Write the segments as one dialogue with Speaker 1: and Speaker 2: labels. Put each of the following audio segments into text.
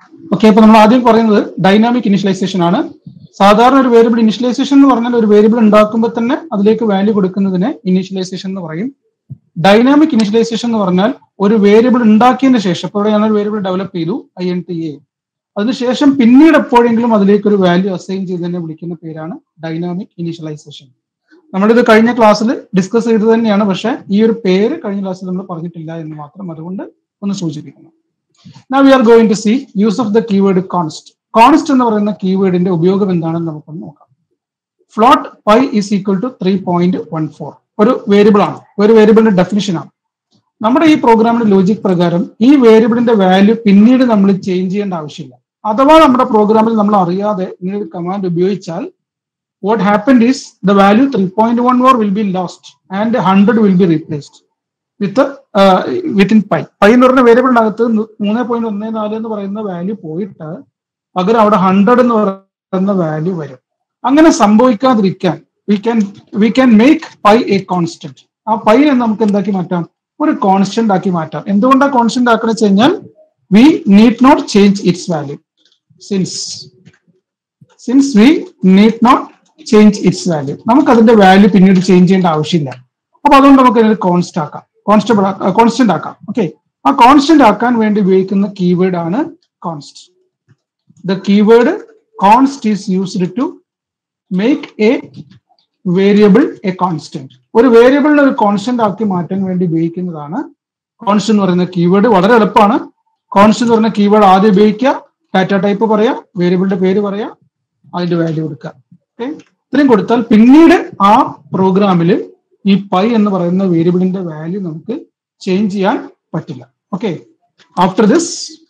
Speaker 1: Okay അപ്പൊ നമ്മൾ ആദ്യം പറയുന്നത് ഡൈനാമിക് ഇനിഷ്യലൈസേഷൻ ആണ് സാധാരണ ഒരു വേരിയബിൾ ഇനിഷ്യലൈസേഷൻ എന്ന് പറഞ്ഞാൽ ഒരു വേരിയബിൾ ഉണ്ടാക്കുമ്പോൾ തന്നെ അതിലേക്ക് വാല്യൂ കൊടുക്കുന്നതിനെ ഇനിഷ്യലൈസേഷൻ എന്ന് പറയും ഡൈനാമിക് ഇനിഷ്യലൈസേഷൻ എന്ന് പറഞ്ഞാൽ ഒരു വേരിയബിൾ ഉണ്ടാക്കിയതിന് ശേഷം ഇപ്പോൾ ഇവിടെ ഞാനൊരു വേരിയബിൾ ഡെവലപ്പ് ചെയ്തു ഐ എൻ ടി എ അതിനുശേഷം പിന്നീട് എപ്പോഴെങ്കിലും അതിലേക്ക് ഒരു വാല്യൂ അസൈൻ ചെയ്തതിനെ വിളിക്കുന്ന പേരാണ് ഡൈനാമിക് ഇനിഷ്യലൈസേഷൻ നമ്മളിത് കഴിഞ്ഞ ക്ലാസ്സിൽ ഡിസ്കസ് ചെയ്തത് തന്നെയാണ് പക്ഷെ ഈ ഒരു പേര് കഴിഞ്ഞ ക്ലാസ്സിൽ നമ്മൾ പറഞ്ഞിട്ടില്ല എന്ന് മാത്രം അതുകൊണ്ട് ഒന്ന് സൂചിപ്പിക്കുന്നു Now we are going to see use of the keyword const. Const എന്ന് പറയുന്ന കീവേഡിന്റെ ഉപയോഗം എന്താണെന്ന് നമുക്കൊന്ന് നോക്കാം float pi is equal to three point one four ഒരു വേരിയബിൾ ആണ് ഒരു വേരിയബിളിന്റെ ഡെഫിനിഷൻ ആണ് നമ്മുടെ ഈ പ്രോഗ്രാമിന്റെ ലോജിക് പ്രകാരം ഈ വേരിയബിളിന്റെ വാല്യൂ പിന്നീട് നമ്മൾ ചേഞ്ച് ചെയ്യേണ്ട ആവശ്യമില്ല അഥവാ നമ്മുടെ പ്രോഗ്രാമിൽ നമ്മൾ അറിയാതെ ഇങ്ങനെ ഒരു കമാൻഡ് ഉപയോഗിച്ചാൽ what happened is the value three point one four will be lost and hundred will be replaced with within pi pi എന്ന് പറഞ്ഞ വേരിയബിളിനകത്ത് മൂന്ന് പോയിന്റ് ഒന്ന് നാല് എന്ന് പറയുന്ന വാല്യൂ പോയിട്ട് പകരം അവിടെ ഹൺഡ്രഡ് എന്ന് പറയുന്ന വാല്യൂ വരും അങ്ങനെ സംഭവിക്കാതിരിക്കാൻ we can we can make pi a constant ആ പൈ നമുക്ക് എന്താക്കി മാറ്റാം ഒരു കോൺസ്റ്റന്റ് ആക്കി മാറ്റാം എന്തുകൊണ്ടാണ് കോൺസ്റ്റന്റ് ആക്കണമെന്ന് വെച്ച് കഴിഞ്ഞാൽ we need not change its value since since we need not change its value നമുക്ക് അതിന്റെ വാല്യൂ പിന്നീട് ചേഞ്ച് ചെയ്യേണ്ട ആവശ്യമില്ല അപ്പൊ അതുകൊണ്ട് നമുക്ക് ഇതിന് കോൺസ്റ്റ് ആക്കാം കോൺസ്റ്റബിൾ കോൺസ്റ്റന്റ് ആക്കാം ഓക്കെ ആ കോൺസ്റ്റന്റ് ആക്കാൻ വേണ്ടി ഉപയോഗിക്കുന്ന കീവേഡ് ആണ് const the keyword const is used to make a variable a constant ഒരു വേരിയബിളിനെ ഒരു കോൺസ്റ്റന്റ് ആക്കി മാറ്റാൻ വേണ്ടി ഉപയോഗിക്കുന്നതാണ് കോൺസ്റ്റ് എന്ന് പറയുന്ന കീവേഡ് വളരെ എളുപ്പമാണ് കോൺസ്റ്റ് എന്ന് പറയുന്ന കീവേഡ് ആദ്യം ഉപയോഗിക്കുക ഡാറ്റ ടൈപ്പ് പറയാം വേരിയബിളിന്റെ പേര് പറയാം അതിന്റെ വാല്യൂ കൊടുക്കുക ഓക്കെ ഇത്രയും കൊടുത്താൽ പിന്നീട് ആ പ്രോഗ്രാമിൽ ഈ പൈ എന്ന് പറയുന്ന വേരിയബിളിന്റെ വാല്യൂ നമുക്ക് ചേഞ്ച് ചെയ്യാൻ പറ്റില്ല okay after this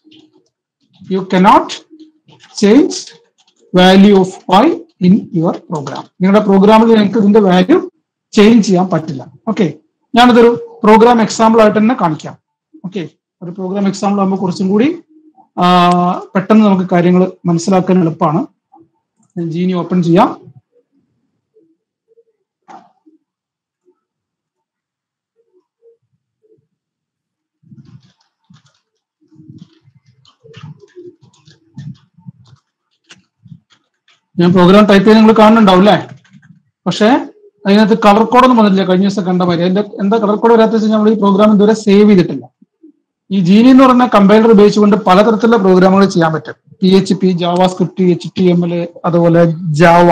Speaker 1: you cannot change value of pi in your program നിങ്ങളുടെ പ്രോഗ്രാമിൽ നിങ്ങൾക്ക് ഇതിന്റെ വാല്യൂ ചേഞ്ച് ചെയ്യാൻ പറ്റില്ല ഓക്കെ ഞാനിതൊരു പ്രോഗ്രാം എക്സാമ്പിൾ ആയിട്ട് തന്നെ കാണിക്കാം ഓക്കെ ഒരു പ്രോഗ്രാം എക്സാമ്പിൾ ആകുമ്പോൾ കുറച്ചും കൂടി ആ, പെട്ടെന്ന് നമുക്ക് കാര്യങ്ങൾ മനസ്സിലാക്കാൻ എളുപ്പമാണ് ജീനി ഓപ്പൺ ചെയ്യാം ഞാൻ പ്രോഗ്രാം ടൈപ്പ് ചെയ്ത് നിങ്ങൾ കാണുന്നുണ്ടാവും അല്ലേ പക്ഷേ അതിനകത്ത് കളർ കോഡൊന്നും വന്നിട്ടില്ല കഴിഞ്ഞ ദിവസം കണ്ട മാതിരി അതിന്റെ എന്താ കളർ കോഡ് വരാത്ത വെച്ചാൽ നമ്മൾ ഈ പ്രോഗ്രാം ഇതുവരെ സേവ് ചെയ്തിട്ടില്ല ഈ ജീനി എന്ന് പറയുന്ന കമ്പൈലർ ഉപയോഗിച്ചുകൊണ്ട് പലതരത്തിലുള്ള പ്രോഗ്രാമുകൾ ചെയ്യാൻ പറ്റും P H P JavaScript H T M L അതുപോലെ ജാവ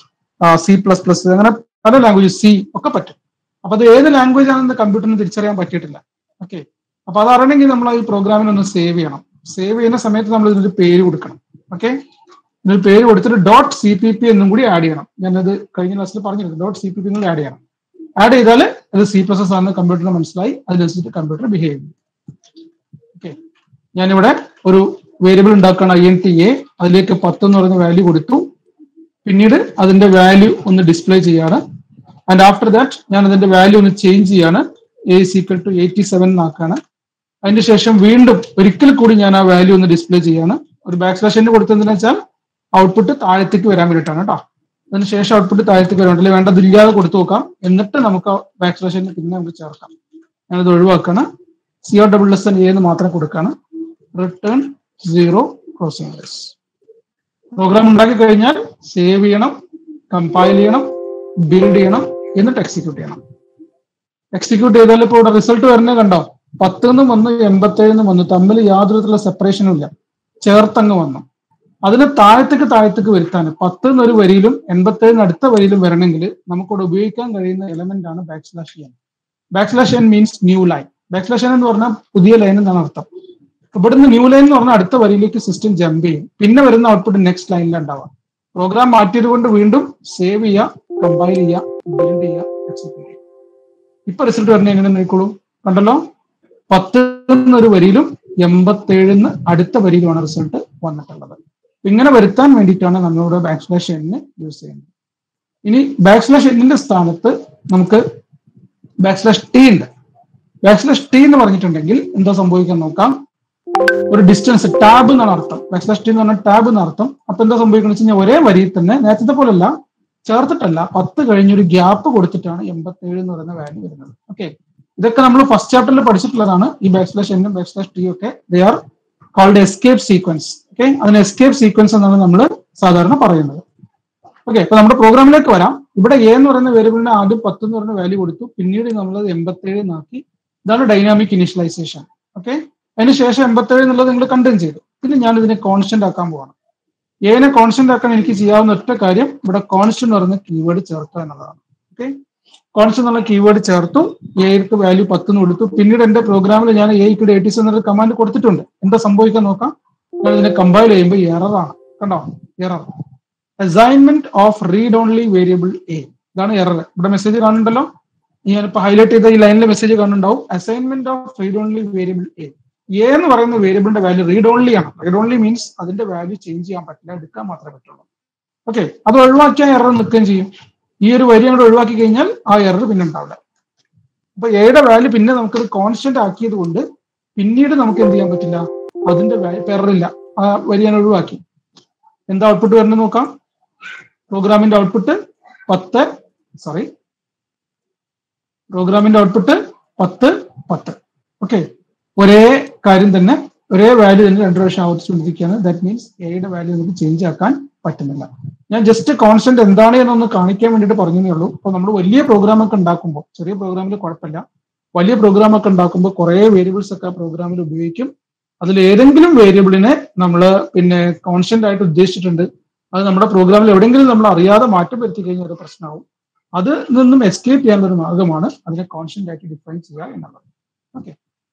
Speaker 1: സി പ്ലസ് പ്ലസ് അങ്ങനെ പല ലാംഗ്വേജ് സി ഒക്കെ പറ്റും അപ്പൊ അത് ഏത് ലാംഗ്വേജ് ആണെന്ന് കമ്പ്യൂട്ടറിന് തിരിച്ചറിയാൻ പറ്റിയിട്ടില്ല ഓക്കെ അപ്പൊ അത് അറിയണമെങ്കിൽ നമ്മൾ ഈ പ്രോഗ്രാമിനൊന്ന് സേവ് ചെയ്യണം സേവ് ചെയ്യുന്ന സമയത്ത് നമ്മൾ ഇതിനൊരു പേര് കൊടുക്കണം ഓക്കെ ഇതിനൊരു പേര് കൊടുത്തിട്ട് ഡോട്ട് സി പി പി എന്നും കൂടി ആഡ് ചെയ്യണം ഞാനത് കഴിഞ്ഞ ക്ലാസ്സിൽ പറഞ്ഞിരുന്നു ഡോട്ട് സി പി പി കൂടി ആഡ് ചെയ്യണം ആഡ് ചെയ്താൽ അത് സി പ്ലസ് എസ് ആണെന്ന് കമ്പ്യൂട്ടറിന് മനസ്സിലായി അതിനനുസരിച്ച് കമ്പ്യൂട്ടർ ബിഹേവ് ചെയ്യും ഓക്കെ ഞാനിവിടെ ഒരു വേരിയബിൾ ഉണ്ടാക്കുകയാണ് ഐ എൻ ടി എ അതിലേക്ക് പത്ത് എന്ന് പറയുന്ന വാല്യൂ കൊടുത്തു പിന്നീട് അതിന്റെ വാല്യൂ ഒന്ന് ഡിസ്പ്ലേ ചെയ്യാണ് ആൻഡ് ആഫ്റ്റർ ദാറ്റ് ഞാൻ അതിന്റെ വാല്യൂ ഒന്ന് ചേഞ്ച് ചെയ്യാണ് A equal to eighty seven എന്നാക്കാണ് അതിന് ശേഷം വീണ്ടും ഒരിക്കൽ കൂടി ഞാൻ ആ വാല്യൂ ഒന്ന് ഡിസ്പ്ലേ ചെയ്യാണ് ഒരു ബാക്ക് സ്ലാഷ് കൊടുത്തതെന്ന് വെച്ചാൽ ഔട്ട്പുട്ട് താഴത്തേക്ക് വരാൻ വേണ്ടിയിട്ടാണ് കേട്ടോ അതിന് ശേഷം ഔട്ട്പുട്ട് താഴത്തേക്ക് വരാൻ വേണ്ടി വേണ്ടത് ഇല്ലാതെ കൊടുത്തു നോക്കാം എന്നിട്ട് നമുക്ക് ബാക്ക് സ്ലാഷ് പിന്നെ നമുക്ക് ചേർക്കാം ഞാനത് ഒഴിവാക്കണം C O double S N A എന്ന് മാത്രം കൊടുക്കാണ് റിട്ടേൺ സീറോ ക്രോസിംഗ് പ്രോഗ്രാം ഉണ്ടാക്കി കഴിഞ്ഞാൽ സേവ് ചെയ്യണം കമ്പൈൽ ചെയ്യണം ബിൽഡ് ചെയ്യണം എന്നിട്ട് എക്സിക്യൂട്ട് ചെയ്യണം എക്സിക്യൂട്ട് ചെയ്താൽ ഇപ്പോൾ ഇവിടെ റിസൾട്ട് വരുന്നത് കണ്ടോ പത്ത് നിന്നും വന്നു എൺപത്തേഴ് നിന്നും വന്നു തമ്മിൽ യാതൊരു വിധത്തിലുള്ള സെപ്പറേഷനും ഇല്ല ചേർത്തങ്ങ് വന്നു അതിന് താഴത്തേക്ക് താഴത്തേക്ക് വരുത്താൻ പത്ത് എന്നൊരു വരിയിലും എൺപത്തേഴിന് അടുത്ത വരിയിലും വരണമെങ്കിൽ നമുക്കിവിടെ ഉപയോഗിക്കാൻ കഴിയുന്ന എലമെന്റ് ആണ് backslash n backslash n means new line backslash n എന്ന് പറഞ്ഞാൽ പുതിയ ലൈൻ എന്നാണ് അർത്ഥം ഇവിടുന്ന് ന്യൂ ലൈൻ എന്ന് പറഞ്ഞാൽ അടുത്ത വരിയിലേക്ക് സിസ്റ്റം ജമ്പ് ചെയ്യും പിന്നെ വരുന്ന ഔട്ട്പുട്ട് നെക്സ്റ്റ് ലൈനിൽ ഉണ്ടാവാം പ്രോഗ്രാം മാറ്റിയത് കൊണ്ട് വീണ്ടും സേവ് ചെയ്യുക കമ്പൈൽ ചെയ്യുക ബിൽഡ് ചെയ്യുക എക്സിക്യൂട്ട് ചെയ്യുക ഇപ്പൊ റിസൾട്ട് വരുന്നത് എങ്ങനെ നോക്കിക്കോളൂ കണ്ടല്ലോ പത്ത് എന്നൊരു വരിയിലും എൺപത്തേഴിന്ന് അടുത്ത വരിയിലുമാണ് റിസൾട്ട് വന്നിട്ടുള്ളത് ഇങ്ങനെ വരുത്താൻ വേണ്ടിയിട്ടാണ് നമ്മളിവിടെ ബാക്ക് സ്ലാഷ് എന്നിന് യൂസ് ചെയ്യുന്നത് ഇനി ബാക്ക് സ്ലാഷ് എന്നിന്റെ സ്ഥാനത്ത് നമുക്ക് ബാക്ക് സ്ലാഷ് ടി ഉണ്ട് ബാക്ക് സ്ലാഷ് ടി എന്ന് പറഞ്ഞിട്ടുണ്ടെങ്കിൽ എന്താ സംഭവിക്കാൻ നോക്കാം ഒരു ഡിസ്റ്റൻസ് ടാബ് എന്നാണ് അർത്ഥം ബാക്ക് സ്ലാഷ് ടി എന്ന് പറഞ്ഞാൽ ടാബ് എന്ന അർത്ഥം അപ്പൊ എന്താ സംഭവിക്കുന്നത് വെച്ച് കഴിഞ്ഞാൽ ഒരേ വരിയിൽ തന്നെ നേരത്തെ പോലല്ല ചേർത്തിട്ടല്ല പത്ത് കഴിഞ്ഞൊരു ഗ്യാപ്പ് കൊടുത്തിട്ടാണ് എൺപത്തേഴ് എന്ന് പറയുന്ന വാല്യൂ വരുന്നത് ഓക്കെ ഇതൊക്കെ നമ്മൾ ഫസ്റ്റ് ചാപ്റ്ററിൽ പഠിച്ചിട്ടുള്ളതാണ് ഈ ബാക്ക് സ്ലാഷ് എന്നും ബാക്ക് സ്ലാഷ് ടി ഒക്കെ they are called escape sequence okay അതിന് എസ്കേപ്പ് സീക്വൻസ് എന്നാണ് നമ്മൾ സാധാരണ പറയുന്നത് ഓക്കെ അപ്പൊ നമ്മുടെ പ്രോഗ്രാമിലേക്ക് വരാം ഇവിടെ എ എന്ന് പറയുന്ന വേരിയബിളിന് ആദ്യം പത്ത് എന്ന് പറയുന്ന വാല്യൂ കൊടുത്തു പിന്നീട് നമ്മൾ എൺപത്തേഴ് ആക്കി ഇതാണ് ഡൈനാമിക് ഇനിഷ്യലൈസേഷൻ ഓക്കെ അതിനുശേഷം എൺപത്തേഴ് എന്നുള്ളത് നിങ്ങൾ കണ്ടെയ്ൻ ചെയ്തു പിന്നെ ഞാൻ ഇതിനെ കോൺസ്റ്റന്റ് ആക്കാൻ പോവാണ് എനെ കോൺസ്റ്റന്റ് ആക്കാൻ എനിക്ക് ചെയ്യാവുന്ന ഒറ്റ കാര്യം ഇവിടെ കോൺസ്റ്റന്റ് എന്ന് പറയുന്ന കീവേഡ് ചേർക്കുക എന്നുള്ളതാണ് ഓക്കെ കോൺസ്റ്റന്റ് എന്നുള്ള കീവേഡ് ചേർത്തു എക്ക് വാല്യൂ പത്തുനിന്ന് കൊടുത്തു പിന്നീട് എന്റെ പ്രോഗ്രാമിൽ ഞാൻ എയ്ക്ക് എയ്റ്റീസ് എന്നൊരു കമാൻഡ് കൊടുത്തിട്ടുണ്ട് എന്താ സംഭവിക്കാൻ നോക്കാം ഞാൻ ഇതിനെ കമ്പൈൽ ചെയ്യുമ്പോൾ എറർ ആണ് കണ്ടോ error assignment of read only variable A ഇതാണ് എറർ ഇവിടെ മെസ്സേജ് കാണുന്നുണ്ടല്ലോ ഞാനിപ്പോ ഹൈലൈറ്റ് ചെയ്ത ഈ ലൈനിലെ മെസ്സേജ് കാണുന്നുണ്ടാവും assignment of read only variable A A എന്ന് പറയുന്ന വേരിയബിളിന്റെ വാല്യൂ റീഡ് ഓൺലി ആണ് റീഡ് ഓൺലി മീൻസ് അതിന്റെ വാല്യൂ ചേഞ്ച് ചെയ്യാൻ പറ്റില്ല എടുക്കാൻ മാത്രമേ പറ്റുള്ളൂ ഓക്കെ അത് ഒഴിവാക്കിയാൽ എറർ നിൽക്കുകയും ചെയ്യും ഈ ഒരു വരി അങ്ങോട്ട് ഒഴിവാക്കി കഴിഞ്ഞാൽ ആ എറർ പിന്നെ ഉണ്ടാവില്ല അപ്പൊ എയുടെ വാല്യൂ പിന്നെ നമുക്കത് കോൺസ്റ്റന്റ് ആക്കിയത് കൊണ്ട് പിന്നീട് നമുക്ക് എന്ത് ചെയ്യാൻ പറ്റില്ല അതിന്റെ എറർ ഇല്ല ആ വരി ഞാൻ ഒഴിവാക്കി എന്താ ഔട്ട്പുട്ട് വരുന്നത് നോക്കാം പ്രോഗ്രാമിന്റെ ഔട്ട്പുട്ട് പത്ത് സോറി പ്രോഗ്രാമിന്റെ ഔട്ട്പുട്ട് പത്ത് പത്ത് ഓക്കെ ഒരേ കാര്യം തന്നെ ഒരേ വാല്യൂ തന്നെ രണ്ടു പ്രാവശ്യം ആവർത്തിച്ചുകൊണ്ടിരിക്കുകയാണ് ദാറ്റ് മീൻസ് എയുടെ വാല്യൂ നമുക്ക് ചേഞ്ച് ആക്കാൻ പറ്റുന്നില്ല ഞാൻ ജസ്റ്റ് കോൺസ്റ്റന്റ് എന്താണ് എന്നൊന്ന് കാണിക്കാൻ വേണ്ടിയിട്ട് പറഞ്ഞതേ ഉള്ളൂ അപ്പൊ നമ്മൾ വലിയ പ്രോഗ്രാം ഒക്കെ ഉണ്ടാക്കുമ്പോൾ ചെറിയ പ്രോഗ്രാമിൽ കുഴപ്പമില്ല വലിയ പ്രോഗ്രാം ഒക്കെ ഉണ്ടാക്കുമ്പോൾ കുറെ വേരിയബിൾസ് ഒക്കെ പ്രോഗ്രാമിൽ ഉപയോഗിക്കും അതിൽ ഏതെങ്കിലും വേരിയബിളിനെ നമ്മൾ പിന്നെ കോൺസ്റ്റന്റ് ആയിട്ട് ഉദ്ദേശിച്ചിട്ടുണ്ട് അത് നമ്മുടെ പ്രോഗ്രാമിൽ എവിടെയെങ്കിലും നമ്മൾ അറിയാതെ മാറ്റം വരുത്തി കഴിഞ്ഞാൽ ഒരു പ്രശ്നമാവും അത് നിന്നും എസ്കേപ്പ് ചെയ്യാനുള്ള ഒരു മാർഗമാണ് അതിനെ കോൺസ്റ്റന്റ് ആയിട്ട് ഡിഫൈൻ ചെയ്യുക എന്നുള്ളത് okay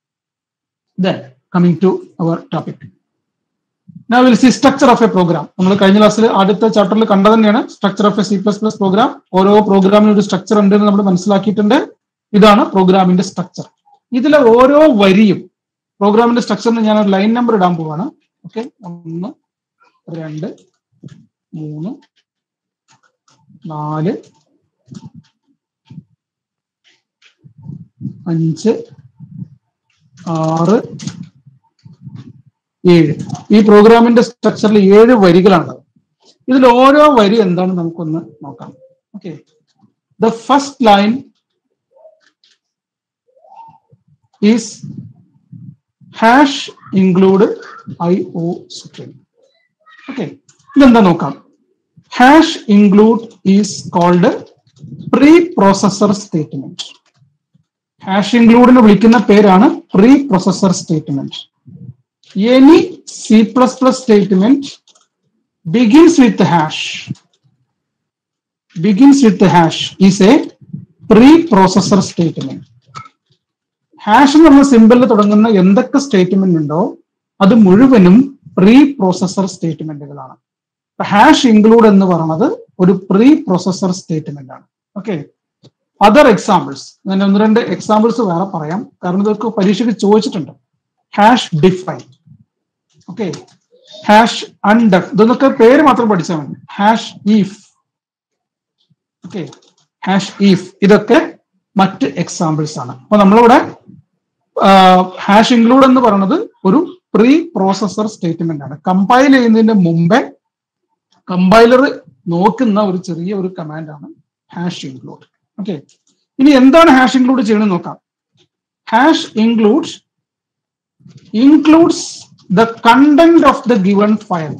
Speaker 1: then coming to our topic Now we'll see structure of a program. നമ്മൾ കഴിഞ്ഞ ക്ലാസ്സിൽ ആദ്യത്തെ ചാപ്റ്ററിൽ കണ്ടത് തന്നെയാണ് structure of a C plus plus program ഓരോ പ്രോഗ്രാമിനും ഒരു സ്ട്രക്ചർ ഉണ്ട് എന്ന് നമ്മൾ മനസ്സിലാക്കിയിട്ടുണ്ട് ഇതാണ് പ്രോഗ്രാമിന്റെ സ്ട്രക്ചർ ഇതിലെ ഓരോ വരിയും പ്രോഗ്രാമിന്റെ സ്ട്രക്ചറിന് ഞാൻ ഒരു ലൈൻ നമ്പർ ഇടാൻ പോവാണ് ഓക്കെ ഒന്ന് രണ്ട് മൂന്ന് നാല് അഞ്ച് ആറ് ഏഴ് ഈ പ്രോഗ്രാമിന്റെ സ്ട്രക്ചറിൽ ഏഴ് വരികളാണ് ഇതിൽ ഓരോ വരി എന്താണ് നമുക്കൊന്ന് നോക്കാം okay the first line is hash include I O string okay ഇതെന്താ നോക്കാം hash include is called preprocessor statement hash ഇൻക്ലൂഡിനെ വിളിക്കുന്ന പേരാണ് preprocessor statement any C++ statement begins with hash begins with the hash is a pre-processor statement hash എന്ന് പറഞ്ഞ സിമ്പിളിൽ തുടങ്ങുന്ന എന്തൊക്കെ സ്റ്റേറ്റ്മെന്റ് ഉണ്ടോ അത് മുഴുവനും പ്രീ പ്രോസസർ സ്റ്റേറ്റ്മെന്റുകളാണ് ഹാഷ് ഇൻക്ലൂഡ് എന്ന് പറയുന്നത് ഒരു പ്രീ പ്രോസസർ സ്റ്റേറ്റ്മെന്റ് ആണ് ഓക്കെ അതർ എക്സാമ്പിൾസ് ഞാൻ ഒന്ന് രണ്ട് എക്സാമ്പിൾസ് വേറെ പറയാം കാരണം ഇതൊക്കെ പരീക്ഷയ്ക്ക് ചോദിച്ചിട്ടുണ്ട് hash define okay hash undef ഇതൊന്നൊക്കെ പേര് മാത്രം പഠിച്ചാൽ മതി hash if okay hash if ഇതൊക്കെ മറ്റ് എക്സാമ്പിൾസ് ആണ് അപ്പൊ നമ്മളിവിടെ ഹാഷ് ഇൻക്ലൂഡ് എന്ന് പറയുന്നത് ഒരു പ്രീ പ്രോസസർ സ്റ്റേറ്റ്മെന്റ് ആണ് കമ്പൈൽ ചെയ്യുന്നതിന്റെ മുമ്പേ കമ്പൈലർ നോക്കുന്ന ഒരു ചെറിയ ഒരു കമാൻഡ് ആണ് ഹാഷ് ഇൻക്ലൂഡ് ഓക്കെ ഇനി എന്താണ് ഹാഷ് ഇൻക്ലൂഡ് ചെയ്യണമെന്ന് നോക്കാം hash include includes the content of the given file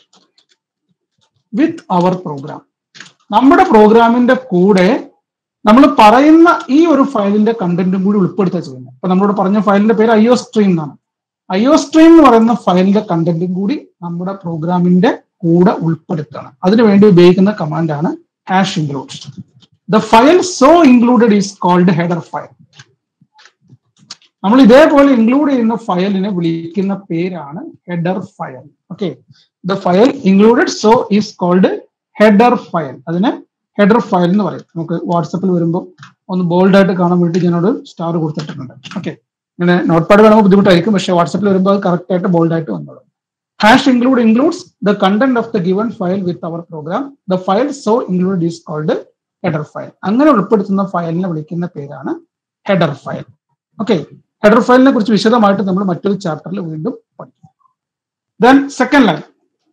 Speaker 1: with our program നമ്മുടെ പ്രോഗ്രാമിന്റെ കൂടെ നമ്മൾ പറയുന്ന ഈ ഒരു ഫയലിന്റെ കണ്ടന്റും കൂടി ഉൾപ്പെടുത്തുക ചെയ്യുന്നത് അപ്പൊ നമ്മളോട് പറഞ്ഞ ഫയലിന്റെ പേര് ഐഒ സ്ട്രീം എന്നാണ് ഐഒ സ്ട്രീം എന്ന് പറയുന്ന ഫയലിന്റെ കണ്ടന്റും കൂടി നമ്മുടെ പ്രോഗ്രാമിന്റെ കൂടെ ഉൾപ്പെടുത്തണം അതിനു വേണ്ടി ഉപയോഗിക്കുന്ന കമാൻഡാണ് hash include the file so included is called header file നമ്മൾ ഇതേപോലെ ഇൻക്ലൂഡ് ചെയ്യുന്ന ഫയലിനെ വിളിക്കുന്ന പേരാണ് header file okay the file included so is called header file അതിന് ഹെഡർ ഫയൽ എന്ന് പറയും നമുക്ക് വാട്സപ്പിൽ വരുമ്പോൾ ഒന്ന് ബോൾഡ് ആയിട്ട് കാണാൻ വേണ്ടി ഞാനോട് സ്റ്റാർ കൊടുത്തിട്ടുണ്ട് ഓക്കെ ഇങ്ങനെ നോട്ട് പാഡ് വേണമെങ്കിൽ ബുദ്ധിമുട്ടായിരിക്കും പക്ഷേ വാട്സപ്പിൽ വരുമ്പോൾ അത് കറക്റ്റ് ആയിട്ട് ബോൾഡ് ആയിട്ട് വന്നോളും hash include includes the content of the given file with our program the file so include is called header file അങ്ങനെ ഉൾപ്പെടുത്തുന്ന ഫയലിനെ വിളിക്കുന്ന പേരാണ് ഹെഡർ ഫയൽ ഓക്കെ ഹെഡർ ഫയലിനെ കുറിച്ച് വിശദമായിട്ട് നമ്മൾ മറ്റൊരു ചാപ്റ്ററിൽ വീണ്ടും പഠിക്കും then second line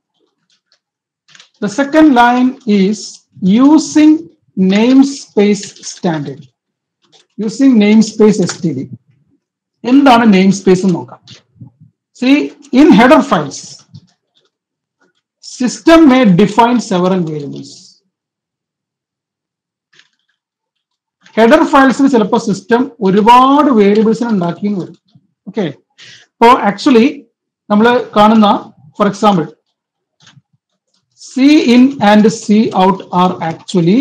Speaker 1: the second line is using namespace standard using namespace S T D എന്താണ് നെയിം സ്പേസ് എന്ന് നോക്കാം see in header files system may define several variables header ഫയൽസിന് ചിലപ്പോൾ സിസ്റ്റം ഒരുപാട് വേരിയബിൾസിനെ ഉണ്ടാക്കിയെന്ന് വരും ഓക്കെ അപ്പോൾ actually നമ്മൾ കാണുന്ന for example cin and cout are actually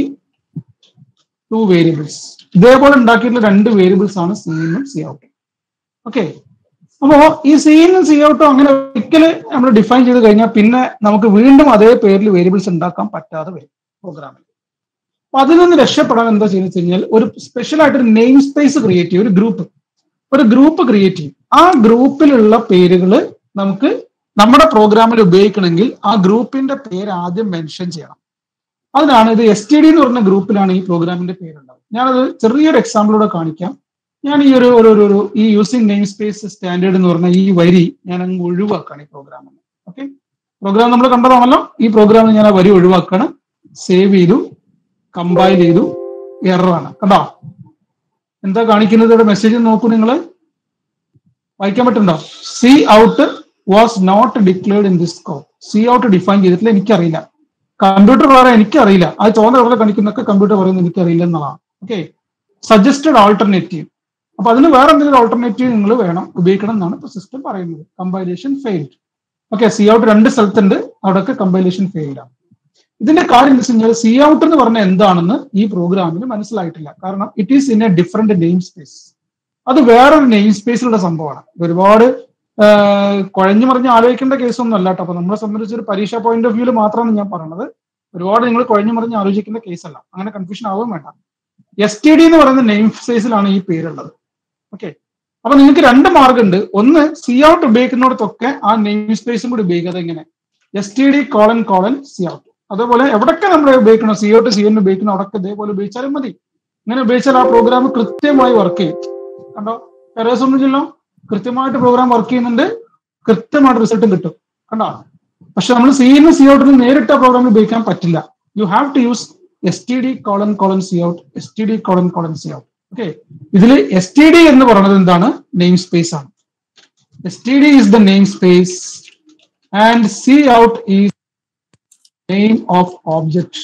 Speaker 1: two variables ഇതേപോലെ ഉണ്ടാക്കിയിട്ടുള്ള രണ്ട് വേരിയബിൾസ് ആണ് സി ഇന്നും സി ഔട്ടും ഓക്കെ അപ്പോ ഈ സി ഇന്നും സി ഔട്ടും അങ്ങനെ ഒരിക്കല് നമ്മൾ ഡിഫൈൻ ചെയ്ത് കഴിഞ്ഞാൽ പിന്നെ നമുക്ക് വീണ്ടും അതേ പേരിൽ വേരിയബിൾസ് ഉണ്ടാക്കാൻ പറ്റാതെ വരും പ്രോഗ്രാമിൽ അപ്പൊ അതിൽ നിന്ന് രക്ഷപ്പെടാൻ എന്താ ചെയ്യുന്നത് കഴിഞ്ഞാൽ ഒരു സ്പെഷ്യൽ ആയിട്ട് ഒരു നെയിം സ്പേസ് ക്രിയേറ്റ് ചെയ്യും ഒരു ഗ്രൂപ്പ് ഒരു ഗ്രൂപ്പ് ക്രിയേറ്റ് ചെയ്യും ആ ഗ്രൂപ്പിലുള്ള പേരുകൾ നമുക്ക് നമ്മുടെ പ്രോഗ്രാമിൽ ഉപയോഗിക്കണമെങ്കിൽ ആ ഗ്രൂപ്പിന്റെ പേര് ആദ്യം മെൻഷൻ ചെയ്യണം അതിനാണ് ഇത് എസ് ടി ഡി എന്ന് പറഞ്ഞ ഗ്രൂപ്പിലാണ് ഈ പ്രോഗ്രാമിന്റെ പേരുണ്ടാവും ഞാനത് ചെറിയൊരു എക്സാമ്പിളൂടെ കാണിക്കാം ഞാൻ ഈ ഒരു ഒരു ഒരു ഈ യൂസിങ് നെയിം സ്പേസ് സ്റ്റാൻഡേർഡ് എന്ന് പറഞ്ഞ ഈ വരി ഞാൻ അങ്ങ് ഒഴിവാക്കാണ് ഈ പ്രോഗ്രാമിൽ ഓക്കെ പ്രോഗ്രാം നമ്മൾ കണ്ടതാണല്ലോ ഈ പ്രോഗ്രാം ഞാൻ ആ വരി ഒഴിവാക്കാണ് സേവ് ചെയ്തു കമ്പൈൽ ചെയ്തു എററാണ് കണ്ടോ എന്താ കാണിക്കുന്നത് ഇവിടെ മെസ്സേജ് നോക്കൂ നിങ്ങൾ വായിക്കാൻ പറ്റുന്നുണ്ടോ cout was not declared in this code cout define ചെയ്തിട്ടില്ല എനിക്കറിയില്ല കമ്പ്യൂട്ടർ പറയാൻ എനിക്കറിയില്ല അത് ചോദ്യം കളറിൽ കാണിക്കുന്നൊക്കെ കമ്പ്യൂട്ടർ പറയുന്നത് എനിക്കറിയില്ല എന്നുള്ളതാണ് ഓക്കെ സജസ്റ്റഡ് ആൾട്ടർനേറ്റീവ് അപ്പൊ അതിന് വേറെ എന്തെങ്കിലും ഓൾട്ടർനേറ്റീവ് നിങ്ങൾ വേണം ഉപയോഗിക്കണം എന്നാണ് ഇപ്പൊ സിസ്റ്റം പറയുന്നത് compilation failed okay C cout രണ്ട് സ്ഥലത്തുണ്ട് അവിടെയൊക്കെ കമ്പൈലേഷൻ ഫെയിൽഡ് ആണ് ഇതിന്റെ കാര്യം എന്ന് വെച്ച് കഴിഞ്ഞാൽ സി ഔട്ട് എന്ന് പറഞ്ഞ എന്താണെന്ന് ഈ പ്രോഗ്രാമിന് മനസ്സിലായിട്ടില്ല കാരണം it is in a different namespace അത് വേറൊരു നെയിം സ്പേസിലുള്ള സംഭവമാണ് ഇത് ഒരുപാട് കുഴഞ്ഞു മറിഞ്ഞ് ആലോചിക്കേണ്ട കേസൊന്നും അല്ല കേട്ടോ അപ്പൊ നമ്മളെ സംബന്ധിച്ച് ഒരു പരീക്ഷ പോയിന്റ് ഓഫ് വ്യൂല് മാത്രമാണ് ഞാൻ പറയുന്നത് ഒരുപാട് നിങ്ങൾ കുഴഞ്ഞു മറിഞ്ഞ് ആലോചിക്കേണ്ട കേസല്ല അങ്ങനെ കൺഫ്യൂഷൻ ആവുകയും വേണ്ട എസ് ടി ഡി എന്ന് പറയുന്ന നെയിം സ്പേസിലാണ് ഈ പേരുള്ളത് ഓക്കെ അപ്പൊ നിങ്ങൾക്ക് രണ്ട് മാർഗമുണ്ട് ഒന്ന് സി ഔട്ട് ഉപയോഗിക്കുന്നിടത്തൊക്കെ ആ നെയിം സ്പേസും കൂടി ഉപയോഗിക്കാതെ എങ്ങനെ S T D colon colon cout അതേപോലെ എവിടൊക്കെ നമ്മൾ ഉപയോഗിക്കണം സി ഔട്ട് സി എൻ ഉപയോഗിക്കണം അവിടൊക്കെ ഇതേപോലെ ഉപയോഗിച്ചാലും മതി ഇങ്ങനെ ഉപയോഗിച്ചാൽ ആ പ്രോഗ്രാം കൃത്യമായി വർക്ക് ചെയ്യും കണ്ടോ എറേഴ്സ് ഒന്നുമില്ലല്ലോ കൃത്യമായിട്ട് പ്രോഗ്രാം വർക്ക് ചെയ്യുന്നുണ്ട് കൃത്യമായിട്ട് റിസൾട്ടും കിട്ടും കണ്ടോ പക്ഷെ നമ്മൾ സി എന്നും സി ഔട്ടിനും നേരിട്ട് ആ പ്രോഗ്രാമിൽ ഉപയോഗിക്കാൻ പറ്റില്ല you have to use S T D colon colon cout S T D colon colon cout okay ഇതിൽ എസ് ടി ഡി എന്ന് പറയുന്നത് എന്താണ് നെയിം സ്പേസ് ആണ് S T D is the namespace and cout is name of object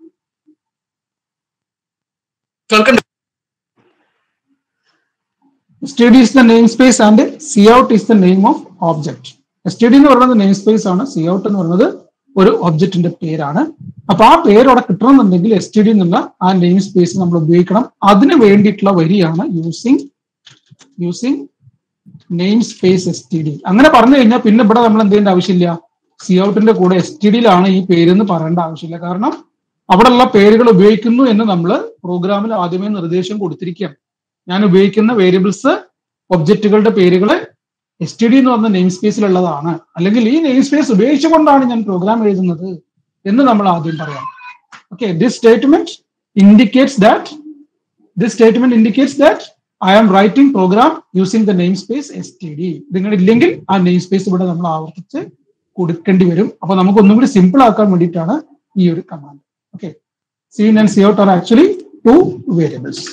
Speaker 1: STD is the namespace and cout is the name of object. STD എന്ന് പറയുന്നത് name namespace ആണ് cout എന്ന് പറയുന്നത് ഒരു ഒബ്ജക്റ്റിന്റെ പേരാണ് അപ്പൊ ആ പേര് അവിടെ കിട്ടണമെന്നുണ്ടെങ്കിൽ എസ് ടി ഡി എന്നുള്ള ആ നെയിം സ്പേസ് നമ്മൾ ഉപയോഗിക്കണം അതിന് വേണ്ടിയിട്ടുള്ള വരിയാണ് using using namespace S T D അങ്ങനെ പറഞ്ഞു കഴിഞ്ഞാൽ പിന്നെ ഇവിടെ നമ്മൾ എന്ത് ചെയ്യേണ്ട ആവശ്യമില്ല സി ഔട്ടിന്റെ കൂടെ എസ് ടി ഡിയിലാണ് ഈ പേരെന്ന് പറയേണ്ട ആവശ്യമില്ല കാരണം അവിടെയുള്ള പേരുകൾ ഉപയോഗിക്കുന്നു എന്ന് നമ്മൾ പ്രോഗ്രാമിൽ ആദ്യമേ നിർദ്ദേശം കൊടുത്തിരിക്കുകയാണ് ഞാൻ ഉപയോഗിക്കുന്ന വേരിയബിൾസ് ഒബ്ജക്റ്റുകളുടെ പേരുകൾ എസ് ടി ഡി എന്ന് പറഞ്ഞ നെയിം സ്പേസിലുള്ളതാണ് അല്ലെങ്കിൽ ഈ നെയിം സ്പേസ് ഉപയോഗിച്ചുകൊണ്ടാണ് ഞാൻ പ്രോഗ്രാം എഴുതുന്നത് എന്ന് നമ്മൾ ആദ്യം പറയാം okay this statement indicates that this statement indicates that I am writing program using the namespace S T D നിങ്ങൾ ഇല്ലെങ്കിൽ ആ നെയിം സ്പേസ് ഇവിടെ നമ്മൾ ആവർത്തിച്ച് കൊടുക്കേണ്ടി വരും അപ്പൊ നമുക്ക് ഒന്നും കൂടി സിമ്പിൾ ആക്കാൻ വേണ്ടിയിട്ടാണ് ഈ ഒരു command okay cin and cout are actually two variables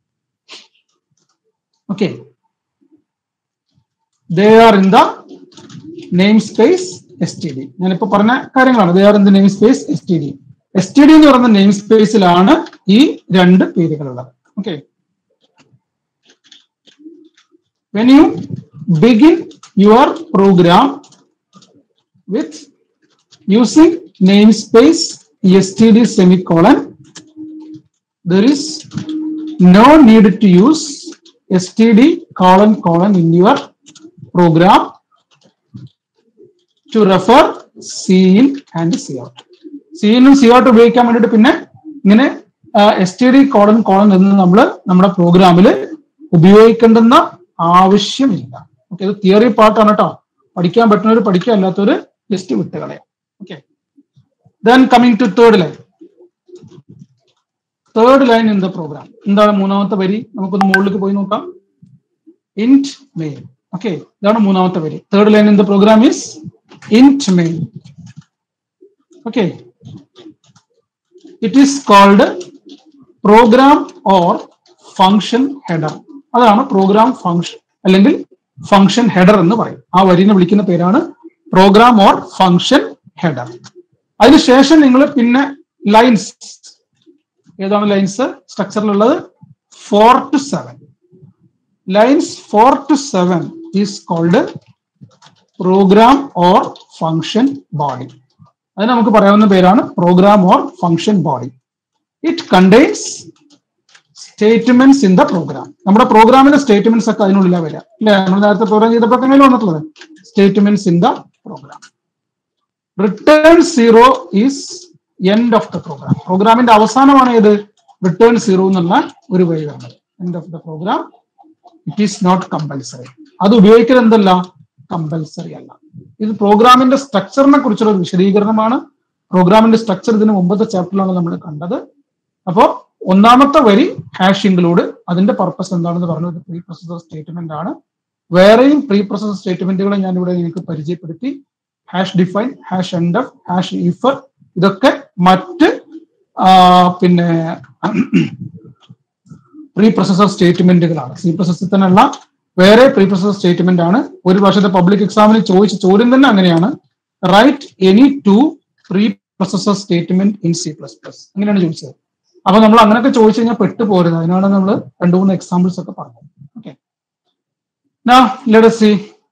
Speaker 1: okay they are in the namespace std ഞാനിപ്പോ പറഞ്ഞ കാര്യങ്ങളാണ് they are in the namespace std std എന്ന് പറയുന്ന നെയിം സ്പേസിലാണ് ഈ രണ്ട് പേരുകളുള്ളത് okay when you begin your program with using namespace std semicolon there is no need to use std colon colon in your program to refer cin and cout cin ഉം cout ഉപയോഗിക്കാൻ വേണ്ടിയിട്ട് പിന്നെ ഇങ്ങനെ S T D colon colon എന്ന് നമ്മൾ നമ്മുടെ പ്രോഗ്രാമിൽ ഉപയോഗിക്കേണ്ടുന്ന ആവശ്യമില്ല ഓക്കെ ഇത് തിയറി പാർട്ടാണ് കേട്ടോ പഠിക്കാൻ പറ്റുന്നവർ പഠിക്കുക അല്ലാത്തവർ ജസ്റ്റ് വിട്ടുകളയാം okay then coming to third line third line in the program എന്താണ് മൂന്നാമത്തെ വരി നമുക്കൊന്ന് മുകളിലേക്ക് പോയി നോക്കാം ഇൻറ്റ് മെയിൻ ഓക്കെ ഇതാണ് മൂന്നാമത്തെ വരി third line in the program is int main okay it is called program or function header അതാണ് പ്രോഗ്രാം ഫങ്ഷൻ അല്ലെങ്കിൽ ഫങ്ഷൻ ഹെഡർ എന്ന് പറയും ആ വരിനെ വിളിക്കുന്ന പേരാണ് പ്രോഗ്രാം ഓർ ഫങ്ഷൻ ഹെഡർ അതിനുശേഷം നിങ്ങൾ പിന്നെ ലൈൻസ് ഏതാണ് ലൈൻസ് സ്ട്രക്ചറിലുള്ളത് four to seven lines four to seven is called program or function body അത് നമുക്ക് പറയാവുന്ന പേരാണ് program or function body it contains statements in the program നമ്മുടെ പ്രോഗ്രാമിന്റെ സ്റ്റേറ്റ്മെന്റ്സ് ഒക്കെ അതിനുള്ളിലാണ് വരിക അല്ലെ നമ്മൾ നേരത്തെ പ്രോഗ്രാം ചെയ്തപ്പോൾ തന്നെ വന്നിട്ടുള്ളത് statements in the program return zero is end of the program പ്രോഗ്രാമിന്റെ അവസാനമാണ് ഏത് റിട്ടേൺ സീറോ എന്നുള്ള ഒരു വഴി വരുന്നത് end of the program it is not compulsory അത് ഉപയോഗിക്കൽ എന്തല്ല കമ്പൽസറി അല്ല ഇത് പ്രോഗ്രാമിന്റെ സ്ട്രക്ചറിനെ കുറിച്ചുള്ള ഒരു വിശദീകരണമാണ് പ്രോഗ്രാമിന്റെ സ്ട്രക്ചർ ഇതിന് മുമ്പത്തെ ചാപ്റ്ററിലാണ് നമ്മൾ കണ്ടത് അപ്പോ ഒന്നാമത്തെ വരി ഹാഷ് ഇൻക്ലൂഡ് അതിന്റെ പർപ്പസ് എന്താണെന്ന് പറഞ്ഞത് പ്രീ പ്രൊസസർ സ്റ്റേറ്റ്മെന്റ് ആണ് വേറെയും പ്രീ പ്രൊസസർ സ്റ്റേറ്റ്മെന്റുകളെ ഞാൻ ഇവിടെ നിങ്ങൾക്ക് പരിചയപ്പെടുത്തി hash define hash end of hash if ഇതൊക്കെ മറ്റ് ആ, പിന്നെ പ്രീ പ്രൊസസർ സ്റ്റേറ്റ്മെന്റുകളാണ് സി പ്രൊസസർ തന്നെയുള്ള വേറെ പ്രീ പ്രൊസസർ സ്റ്റേറ്റ്മെന്റ് ആണ് ഒരു വർഷത്തെ പബ്ലിക് എക്സാമിന് ചോദിച്ച ചോദ്യം തന്നെ അങ്ങനെയാണ് write any two preprocessor statement in C plus plus അങ്ങനെയാണ് ചോദിച്ചത് അപ്പൊ നമ്മൾ അങ്ങനെയൊക്കെ ചോദിച്ചു കഴിഞ്ഞാൽ പെട്ടുപോരുത് അതിനാണ് നമ്മൾ രണ്ടു മൂന്ന് എക്സാമ്പിൾസ് ഒക്കെ പറഞ്ഞത് okay let see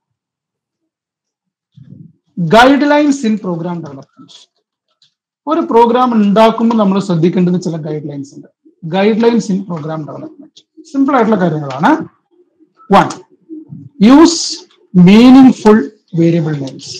Speaker 1: guidelines in program development ഒരു പ്രോഗ്രാം ഉണ്ടാക്കുമ്പോൾ നമ്മൾ ശ്രദ്ധിക്കേണ്ടുന്ന ചില ഗൈഡ് ലൈൻസ് ഉണ്ട് guidelines in program development simple ആയിട്ടുള്ള കാര്യങ്ങളാണ് one use meaningful variable names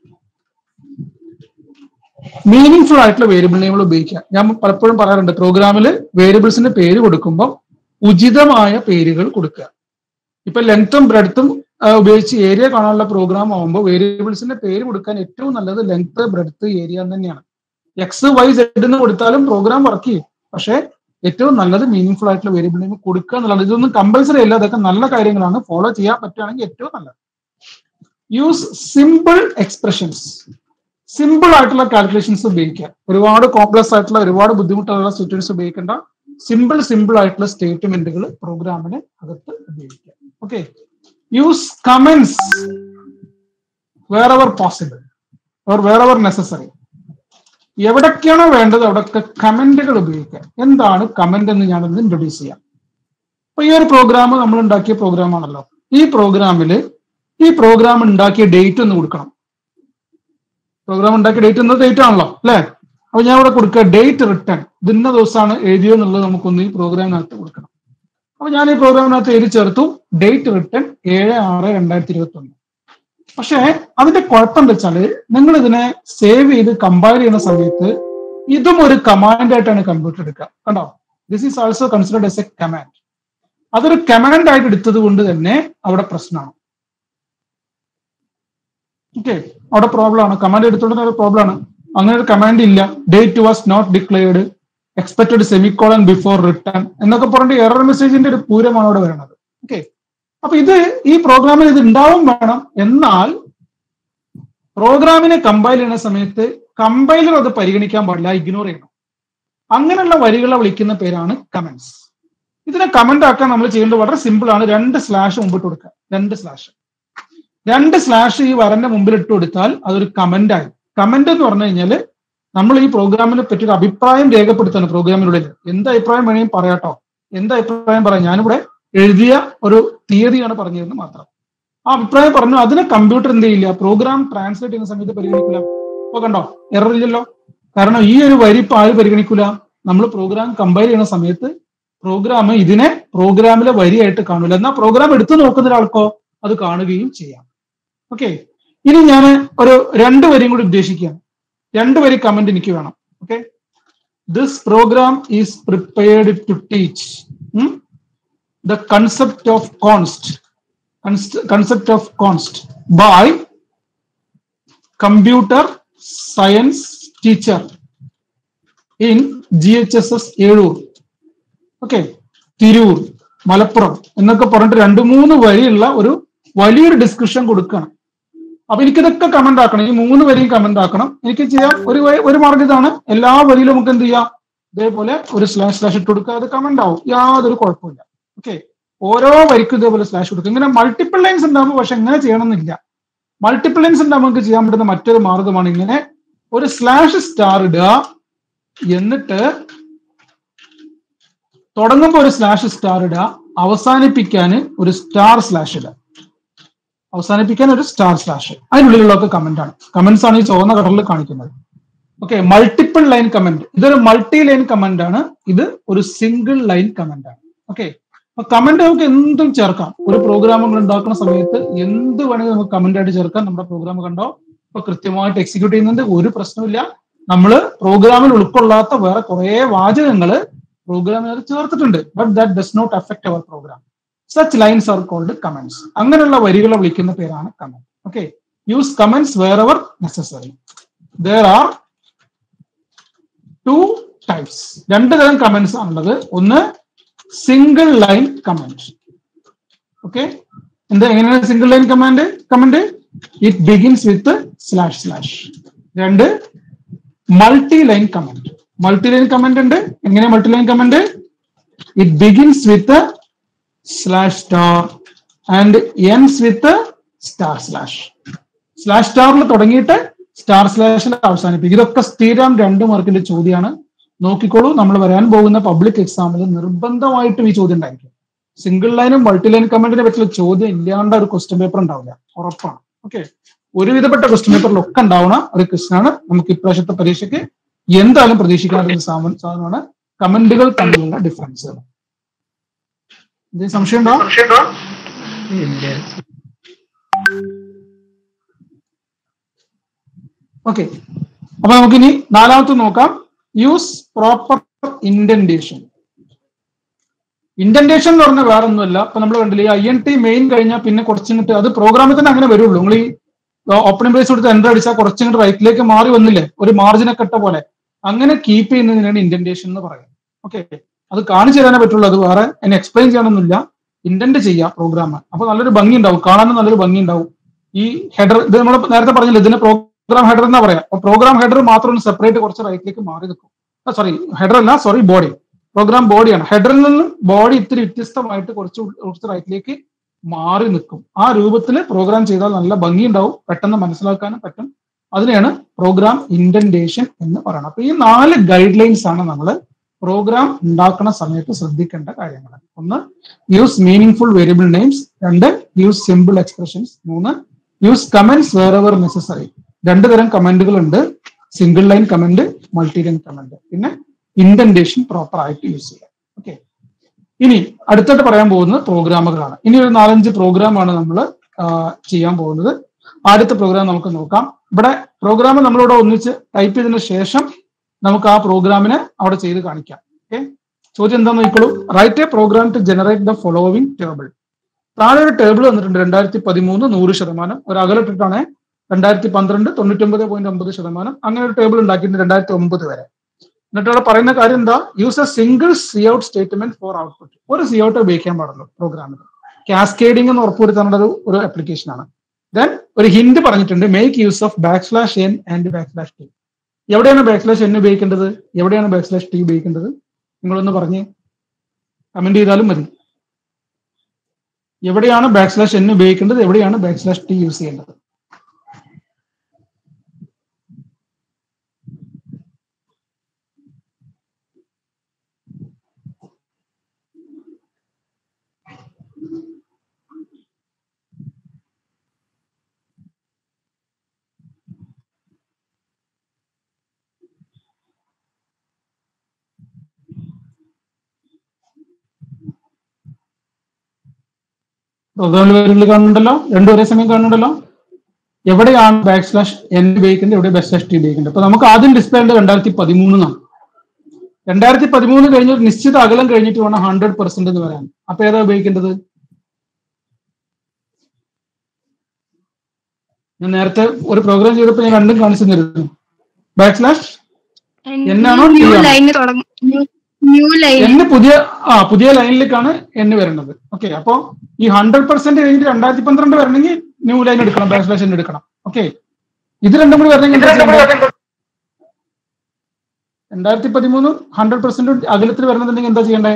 Speaker 1: meaningful ആയിട്ടുള്ള വേരിയബിൾ നെയിമുകൾ ഉപയോഗിക്കുക ഞാൻ പലപ്പോഴും പറയാറുണ്ട് പ്രോഗ്രാമിൽ വേരിയബിൾസിന്റെ പേര് കൊടുക്കുമ്പോൾ ഉചിതമായ പേരുകൾ കൊടുക്കുക ഇപ്പൊ ലെങ്ത്തും ബ്രെഡ്ത്തും ഉപയോഗിച്ച് ഏരിയ കാണാനുള്ള പ്രോഗ്രാം ആകുമ്പോൾ വേരിയബിൾസിന്റെ പേര് കൊടുക്കാൻ ഏറ്റവും നല്ലത് ലെങ്ത് ബ്രെഡ്ത്ത് ഏരിയ തന്നെയാണ് എക്സ് വൈ സെഡ് എന്ന് കൊടുത്താലും പ്രോഗ്രാം വർക്ക് ചെയ്യും പക്ഷേ ഏറ്റവും നല്ലത് മീനിങ് ഫുൾ ആയിട്ടുള്ള വേരിയബിൾ നെയിം കൊടുക്കുക എന്നുള്ളത് ഇതൊന്നും കമ്പൽസറി അല്ല അതൊക്കെ നല്ല കാര്യങ്ങളാണ് ഫോളോ ചെയ്യാൻ പറ്റുകയാണെങ്കിൽ ഏറ്റവും നല്ലത് യൂസ് സിമ്പിൾ എക്സ്പ്രഷൻസ് സിമ്പിൾ ആയിട്ടുള്ള കാൽക്കുലേഷൻസ് ഉപയോഗിക്കുക ഒരുപാട് കോംപ്ലക്സ് ആയിട്ടുള്ള ഒരുപാട് ബുദ്ധിമുട്ടുള്ള സ്റ്റേറ്റ്മെന്റ്സ് ഉപയോഗിക്കേണ്ട സിമ്പിൾ സിമ്പിൾ ആയിട്ടുള്ള സ്റ്റേറ്റ്മെന്റുകൾ പ്രോഗ്രാമിന് അകത്ത് ഉപയോഗിക്കുക okay use comments wherever possible or wherever necessary എവിടൊക്കെയാണോ വേണ്ടത് അവിടെയൊക്കെ കമന്റുകൾ ഉപയോഗിക്കുക എന്താണ് കമന്റ് എന്ന് ഞാനൊന്ന് ഇൻട്രൊഡ്യൂസ് ചെയ്യാം അപ്പൊ ഈ ഒരു പ്രോഗ്രാം നമ്മൾ ഉണ്ടാക്കിയ പ്രോഗ്രാം ആണല്ലോ ഈ പ്രോഗ്രാമിൽ ഈ പ്രോഗ്രാം ഉണ്ടാക്കിയ ഡേറ്റ് ഒന്ന് കൊടുക്കണം പ്രോഗ്രാം ഉണ്ടാക്കിയ ഡേറ്റ് എന്ന ഡേറ്റ് ആണല്ലോ അല്ലെ അപ്പൊ ഞാൻ ഇവിടെ കൊടുക്കുക ഡേറ്റ് റിട്ടേൺ ഇതിന്ന ദിവസമാണ് എഴുതിയോ എന്നുള്ളത് നമുക്കൊന്ന് ഈ പ്രോഗ്രാമിനകത്ത് കൊടുക്കണം അപ്പൊ ഞാൻ ഈ പ്രോഗ്രാമിനകത്ത് എഴുതി ചേർത്തു ഡേറ്റ് റിട്ടേൺ ഏഴ് ആറ് രണ്ടായിരത്തി ഇരുപത്തി ഒന്ന് പക്ഷേ അതിന്റെ കുഴപ്പം എന്താ വെച്ചാല് നിങ്ങൾ ഇതിനെ സേവ് ചെയ്ത് കമ്പയർ ചെയ്യുന്ന സമയത്ത് ഇതും ഒരു കമാൻഡ് ആയിട്ടാണ് കമ്പ്യൂട്ടർ എടുക്കുക കണ്ടോ this is also considered as a command അതൊരു കമാൻഡ് ആയിട്ട് എടുത്തത് കൊണ്ട് തന്നെ അവിടെ പ്രശ്നമാണ് ഓക്കെ അവിടെ പ്രോബ്ലം ആണ് കമാൻഡ് എടുത്തോണ്ട് ഒരു പ്രോബ്ലം ആണ് അങ്ങനെ ഒരു കമാൻഡ് ഇല്ല date was not declared expected semicolon before return എന്നൊക്കെ പറഞ്ഞിട്ട് എറർ മെസ്സേജിന്റെ ഒരു പൂരമാണ് അവിടെ വരുന്നത് ഓക്കെ അപ്പൊ ഇത് ഈ പ്രോഗ്രാമിൽ ഇത് ഉണ്ടാവും വേണം എന്നാൽ പ്രോഗ്രാമിനെ കമ്പൈൽ ചെയ്യുന്ന സമയത്ത് കമ്പൈലർ അത് പരിഗണിക്കാൻ പാടില്ല ഇഗ്നോർ ചെയ്യണം അങ്ങനെയുള്ള വരികളെ വിളിക്കുന്ന പേരാണ് കമന്റ്സ് ഇതിനെ കമന്റ് ആക്കാൻ നമ്മൾ ചെയ്യേണ്ടത് വളരെ സിമ്പിൾ ആണ് രണ്ട് സ്ലാഷ് മുമ്പിട്ട് കൊടുക്കുക രണ്ട് സ്ലാഷ് രണ്ട് സ്ലാഷ് ഈ വരന്റെ മുമ്പിൽ ഇട്ട് കൊടുത്താൽ അതൊരു കമന്റ് ആയി കമന്റ് എന്ന് പറഞ്ഞു കഴിഞ്ഞാൽ നമ്മൾ ഈ പ്രോഗ്രാമിനെ പറ്റി ഒരു അഭിപ്രായം രേഖപ്പെടുത്താണ് പ്രോഗ്രാമിനുള്ളിൽ എന്ത് അഭിപ്രായം വേണമെങ്കിൽ പറയാട്ടോ എന്ത് അഭിപ്രായം പറയാം ഞാനിവിടെ എഴുതിയ ഒരു തീയതിയാണ് പറഞ്ഞതെന്ന് മാത്രം ആ അഭിപ്രായം പറഞ്ഞു അതിനെ കമ്പ്യൂട്ടർ എന്ത് ചെയ്യില്ല പ്രോഗ്രാം ട്രാൻസ്ലേറ്റ് ചെയ്യുന്ന സമയത്ത് പരിഗണിക്കില്ല ഇപ്പൊ കണ്ടോ എറർ ഇല്ലല്ലോ കാരണം ഈ ഒരു വരി ഇപ്പൊ ആര് പരിഗണിക്കൂല നമ്മൾ പ്രോഗ്രാം കമ്പയർ ചെയ്യുന്ന സമയത്ത് പ്രോഗ്രാം ഇതിനെ പ്രോഗ്രാമിലെ വരിയായിട്ട് കാണൂല എന്നാൽ പ്രോഗ്രാം എടുത്തു നോക്കുന്ന ഒരാൾക്കോ അത് കാണുകയും ചെയ്യാം ഓക്കെ ഇനി ഞാൻ ഒരു രണ്ട് വരിയും കൂടി ഉദ്ദേശിക്കുകയാണ് രണ്ട് വരി കമന്റ് എനിക്ക് വേണം okay this program is prepared to teach the concept of const const- concept of const by computer science teacher in GHSS Ezhur okay Tirur Malappuram എന്നൊക്കെ പറഞ്ഞിട്ട് രണ്ട് മൂന്ന് വരിയുള്ള ഒരു വലിയൊരു ഡിസ്ക്രിപ്ഷൻ കൊടുക്കണം അപ്പൊ എനിക്കിതൊക്കെ കമന്റ് ആക്കണം ഈ മൂന്ന് വരിയും കമന്റ് ആക്കണം എനിക്ക് ചെയ്യാം ഒരു വരി- ഒരു മാർഗം ഇതാണ് എല്ലാ വരിയിലും നമുക്ക് എന്ത് ചെയ്യാം ഇതേപോലെ ഒരു സ്ലാഷ് സ്ലാഷ് ഇട്ട് കൊടുക്കുക അത് കമന്റ് ആവും യാതൊരു കുഴപ്പമില്ല ഓക്കെ ഓരോ വരിക്കും ഇതേപോലെ സ്ലാഷ് കൊടുക്കും ഇങ്ങനെ മൾട്ടിപ്പിൾ ലൈൻസ് ഉണ്ടാകുമ്പോൾ പക്ഷെ എങ്ങനെ ചെയ്യണമെന്നില്ല മൾട്ടിപ്പിൾ ലൈൻസ് ഉണ്ടാകുമ്പോൾ നമുക്ക് ചെയ്യാൻ പറ്റുന്ന മറ്റൊരു മാർഗമാണ് ഇങ്ങനെ ഒരു സ്ലാഷ് സ്റ്റാർ ഇടുക എന്നിട്ട് തുടങ്ങുമ്പോൾ ഒരു സ്ലാഷ് സ്റ്റാർ ഇടുക അവസാനിപ്പിക്കാൻ ഒരു സ്റ്റാർ സ്ലാഷ് ഇടുക അവസാനിപ്പിക്കാൻ ഒരു സ്റ്റാർ സ്ലാഷ് അതിനുള്ളിലുള്ളതൊക്കെ കമന്റ് ആണ് കമന്റ്സ് ആണ് ഈ ചുവന്ന കളറിൽ കാണിക്കുന്നത് ഓക്കെ മൾട്ടിപ്പിൾ ലൈൻ കമന്റ് ഇതൊരു മൾട്ടി ലൈൻ കമന്റ് ആണ് ഇത് ഒരു സിംഗിൾ ലൈൻ കമന്റ് ആണ് ഓക്കെ അപ്പൊ കമന്റ് നമുക്ക് എന്തും ചേർക്കാം ഒരു പ്രോഗ്രാം നമ്മൾ ഉണ്ടാക്കുന്ന സമയത്ത് എന്ത് വേണമെങ്കിലും നമുക്ക് കമന്റ് ആയിട്ട് ചേർക്കാം നമ്മുടെ പ്രോഗ്രാം കണ്ടോ ഇപ്പൊ കൃത്യമായിട്ട് എക്സിക്യൂട്ട് ചെയ്യുന്നുണ്ട് ഒരു പ്രശ്നമില്ല നമ്മൾ പ്രോഗ്രാമിൽ ഉൾക്കൊള്ളാത്ത വേറെ കുറെ വാചകങ്ങൾ പ്രോഗ്രാമിൽ ചേർത്തിട്ടുണ്ട് but that does not affect our program such lines are called comments അങ്ങനെയുള്ള വരികളെ വിളിക്കുന്ന പേരാണ് comment okay use comments wherever necessary there are two types രണ്ട് തരം കമന്റ്സ് ആണുള്ളത് ഒന്ന് സിംഗിൾ ലൈൻ കമന്റ് ഓക്കെ എന്താ എങ്ങനെയാണ് single line command comment it begins with slash slash രണ്ട് multi line comment multi line comment ഉണ്ട് എങ്ങനെ multi line comment it begins with slash star and ends with star slash slash സ്റ്റാറിൽ തുടങ്ങിയിട്ട് star സ്ലാഷിൽ അവസാനിപ്പിക്കും ഇതൊക്കെ സ്ഥിരം രണ്ട് മാർക്കിന്റെ ചോദ്യമാണ് നോക്കിക്കോളൂ നമ്മൾ വരാൻ പോകുന്ന പബ്ലിക് എക്സാമിൽ നിർബന്ധമായിട്ടും ഈ ചോദ്യം ഉണ്ടായിരിക്കും സിംഗിൾ ലൈനും മൾട്ടി ലൈൻ കമന്റിനെ പറ്റിയുള്ള ചോദ്യം ഇല്ലാണ്ട് ഒരു ക്വസ്റ്റ്യൻ പേപ്പർ ഉണ്ടാവില്ല ഉറപ്പാണ് ഓക്കെ ഒരുവിധപ്പെട്ട ക്വസ്റ്റ്യൻ പേപ്പറിലൊക്കെ ഉണ്ടാവുന്ന ഒരു ക്വസ്റ്റ്യൻ ആണ് നമുക്ക് ഇപ്രാവശ്യത്തെ പരീക്ഷയ്ക്ക് എന്തായാലും പ്രതീക്ഷിക്കാത്ത ഒരു സാധനം- സാധനമാണ് കമന്റുകൾ തമ്മിലുള്ള ഡിഫറൻസുകൾ എന്തെങ്കിലും സംശയം ഉണ്ടോ ഓക്കെ അപ്പൊ നമുക്കിനി നാലാമത്തെ നോക്കാം യൂസ് പ്രോപ്പർ ഇൻഡന്റേഷൻ ഇൻഡന്റേഷൻ എന്ന് പറഞ്ഞാൽ വേറെ ഒന്നുമല്ല ഇപ്പൊ നമ്മൾ കണ്ടില്ലേ ഐ എൻ ടി മെയിൻ കഴിഞ്ഞാൽ പിന്നെ കുറച്ചിങ്ങോട്ട് അത് പ്രോഗ്രാമിൽ തന്നെ അങ്ങനെ വരുള്ളൂ നിങ്ങൾ ഈ ഓപ്പണിംഗ് ബേസ് കൊടുത്ത് എൻ്റർ അടിച്ചാൽ കുറച്ചിങ്ങോട്ട് റൈറ്റിലേക്ക് മാറി വന്നില്ലേ ഒരു മാർജിനൊക്കെ ഇട്ട പോലെ അങ്ങനെ കീപ്പ് ചെയ്യുന്നതിനാണ് ഇൻഡന്റേഷൻ എന്ന് പറയുന്നത് ഓക്കെ അത് കാണിച്ചു തരാനേ പറ്റുള്ളൂ അത് വേറെ എന്നെ എക്സ്പ്ലെയിൻ ചെയ്യാനൊന്നുമില്ല ഇന്റന്റ് ചെയ്യാം പ്രോഗ്രാം അപ്പൊ നല്ലൊരു ഭംഗി ഉണ്ടാവും കാണാനും നല്ലൊരു ഭംഗി ഉണ്ടാവും ഈ ഹെഡർ ഇത് നമ്മൾ നേരത്തെ പറഞ്ഞില്ല ഇതിന് പ്രോഗ്രാം ഹെഡർ എന്നാ പറയാം അപ്പൊ പ്രോഗ്രാം ഹെഡർ മാത്രം ഒന്ന് സെപ്പറേറ്റ് കുറച്ച് റൈറ്റിലേക്ക് മാറി നിൽക്കും സോറി ഹെഡർ അല്ല സോറി ബോഡി പ്രോഗ്രാം ബോഡിയാണ് ഹെഡറിൽ നിന്നും ബോഡി ഇത്തിരി വ്യത്യസ്തമായിട്ട് കുറച്ച് ഉൾ- കുറച്ച് റൈറ്റിലേക്ക് മാറി നിൽക്കും ആ രൂപത്തിൽ പ്രോഗ്രാം ചെയ്താൽ നല്ല ഭംഗി ഉണ്ടാവും പെട്ടെന്ന് മനസ്സിലാക്കാനും പറ്റും അതിനെയാണ് പ്രോഗ്രാം ഇൻഡന്റേഷൻ എന്ന് പറയുന്നത് അപ്പൊ ഈ നാല് ഗൈഡ് ലൈൻസ് ആണ് നമ്മൾ പ്രോഗ്രാം ഉണ്ടാക്കുന്ന സമയത്ത് ശ്രദ്ധിക്കേണ്ട കാര്യങ്ങൾ ഒന്ന് യൂസ് മീനിങ് വേരിയബിൾ നെയിംസ് രണ്ട് യൂസ് സിമ്പിൾ എക്സ്പ്രഷൻസ് മൂന്ന് use comments wherever necessary രണ്ട് തരം കമന്റുകൾ ഉണ്ട് single line comment multi line comment പിന്നെ ഇൻഡന്റേഷൻ പ്രോപ്പർ ആയിട്ട് യൂസ് ചെയ്യാം ഓക്കെ ഇനി അടുത്തായിട്ട് പറയാൻ പോകുന്നത് പ്രോഗ്രാമുകളാണ് ഇനി ഒരു നാലഞ്ച് പ്രോഗ്രാമാണ് നമ്മൾ ചെയ്യാൻ പോകുന്നത് ആദ്യത്തെ പ്രോഗ്രാം നമുക്ക് നോക്കാം ഇവിടെ പ്രോഗ്രാം നമ്മളിവിടെ ഒന്നിച്ച് ടൈപ്പ് ചെയ്തതിനു ശേഷം നമുക്ക് ആ പ്രോഗ്രാമിനെ അവിടെ ചെയ്ത് കാണിക്കാം ഓക്കെ ചോദ്യം എന്താന്ന് നോക്കിക്കോളൂ write a program to generate the following table താഴെ ഒരു ടേബിൾ വന്നിട്ടുണ്ട് രണ്ടായിരത്തി പതിമൂന്ന് നൂറ് ശതമാനം ഒരു അകലിട്ടിട്ടാണ് രണ്ടായിരത്തി പന്ത്രണ്ട് തൊണ്ണൂറ്റൊമ്പത് പോയിന്റ് ഒമ്പത് ശതമാനം അങ്ങനെ ഒരു ടേബിൾ ഉണ്ടാക്കിയിട്ടുണ്ട് രണ്ടായിരത്തി ഒമ്പത് വരെ എന്നിട്ട് അവിടെ പറയുന്ന കാര്യം എന്താ use a single cout statement for output ഒരു സി ഔട്ട് ഉപയോഗിക്കാൻ പാടുള്ളൂ പ്രോഗ്രാമിൽ കാസ്കേഡിംഗ് എന്ന് ഉറപ്പുവരുത്താനുള്ള ഒരു ഒരു application ആണ് ദെൻ ഒരു ഹിന്റ് പറഞ്ഞിട്ടുണ്ട് make use of backslash N and backslash T എവിടെയാണ് ബാക്ക് സ്ലാഷ് എൻ ഉപയോഗിക്കേണ്ടത് എവിടെയാണ് ബാക്ക് സ്ലാഷ് ടി ഉപയോഗിക്കേണ്ടത് നിങ്ങളൊന്ന് പറഞ്ഞ് കമന്റ് ചെയ്താലും മതി എവിടെയാണ് ബാക്ക് സ്ലാഷ് എൻ ഉപയോഗിക്കേണ്ടത് എവിടെയാണ് ബാക്ക് സ്ലാഷ് ടി യൂസ് ചെയ്യേണ്ടത് പ്രോഗ്രാമിൽ വേരിയബിൾ കാണുന്നുണ്ടല്ലോ രണ്ടും ഒരേ സമയം കാണുന്നുണ്ടല്ലോ എവിടെയാണ് ബാക്ക് സ്ലാഷ് എൻ ഉപയോഗിക്കേണ്ടത് എവിടെ ബാക്ക് സ്ലാഷ് ടി ഉപയോഗിക്കേണ്ടത് അപ്പൊ നമുക്ക് ആദ്യം ഡിസ്പ്ലേ ഉണ്ട് രണ്ടായിരത്തി പതിമൂന്നാണ് രണ്ടായിരത്തി പതിമൂന്ന് കഴിഞ്ഞ ഒരു നിശ്ചിത അകലം കഴിഞ്ഞിട്ട് വേണം ഹൺഡ്രഡ് പെർസെന്റ് എന്ന് പറയാൻ അപ്പൊ ഏതാ ഉപയോഗിക്കേണ്ടത് ഞാൻ നേരത്തെ ഒരു പ്രോഗ്രാം ചെയ്തപ്പോൾ ഞാൻ രണ്ടും കാണിച്ചു തന്നിരുന്നു ബാക്ക് സ്ലാഷ് എന്നാണോ
Speaker 2: ന്യൂ
Speaker 1: ചെയ്യാം?
Speaker 2: ലൈന് തുടങ്ങും ന്യൂ ലൈൻ
Speaker 1: എന്ന് പുതിയ ആ പുതിയ ലൈനിലേക്കാണ് എന്ന് വരുന്നത് ഓക്കെ അപ്പൊ ഈ ഹൺഡ്രഡ് പെർസെന്റ് കഴിഞ്ഞിട്ട് രണ്ടായിരത്തി പന്ത്രണ്ട് വരണമെങ്കിൽ ന്യൂ ലൈൻ എടുക്കണം ബാക്ക് സ്ലാഷ് എൻ എടുക്കണം ഓക്കെ ഇത് രണ്ടും കൂടി വരണമെങ്കിൽ എന്താ ചെയ്യേണ്ടത്? രണ്ടായിരത്തി പതിമൂന്ന് ഹൺഡ്രഡ് പെർസെന്റ് അകലത്തിൽ വരണമെന്നുണ്ടെങ്കിൽ എന്താ ചെയ്യണ്ടേ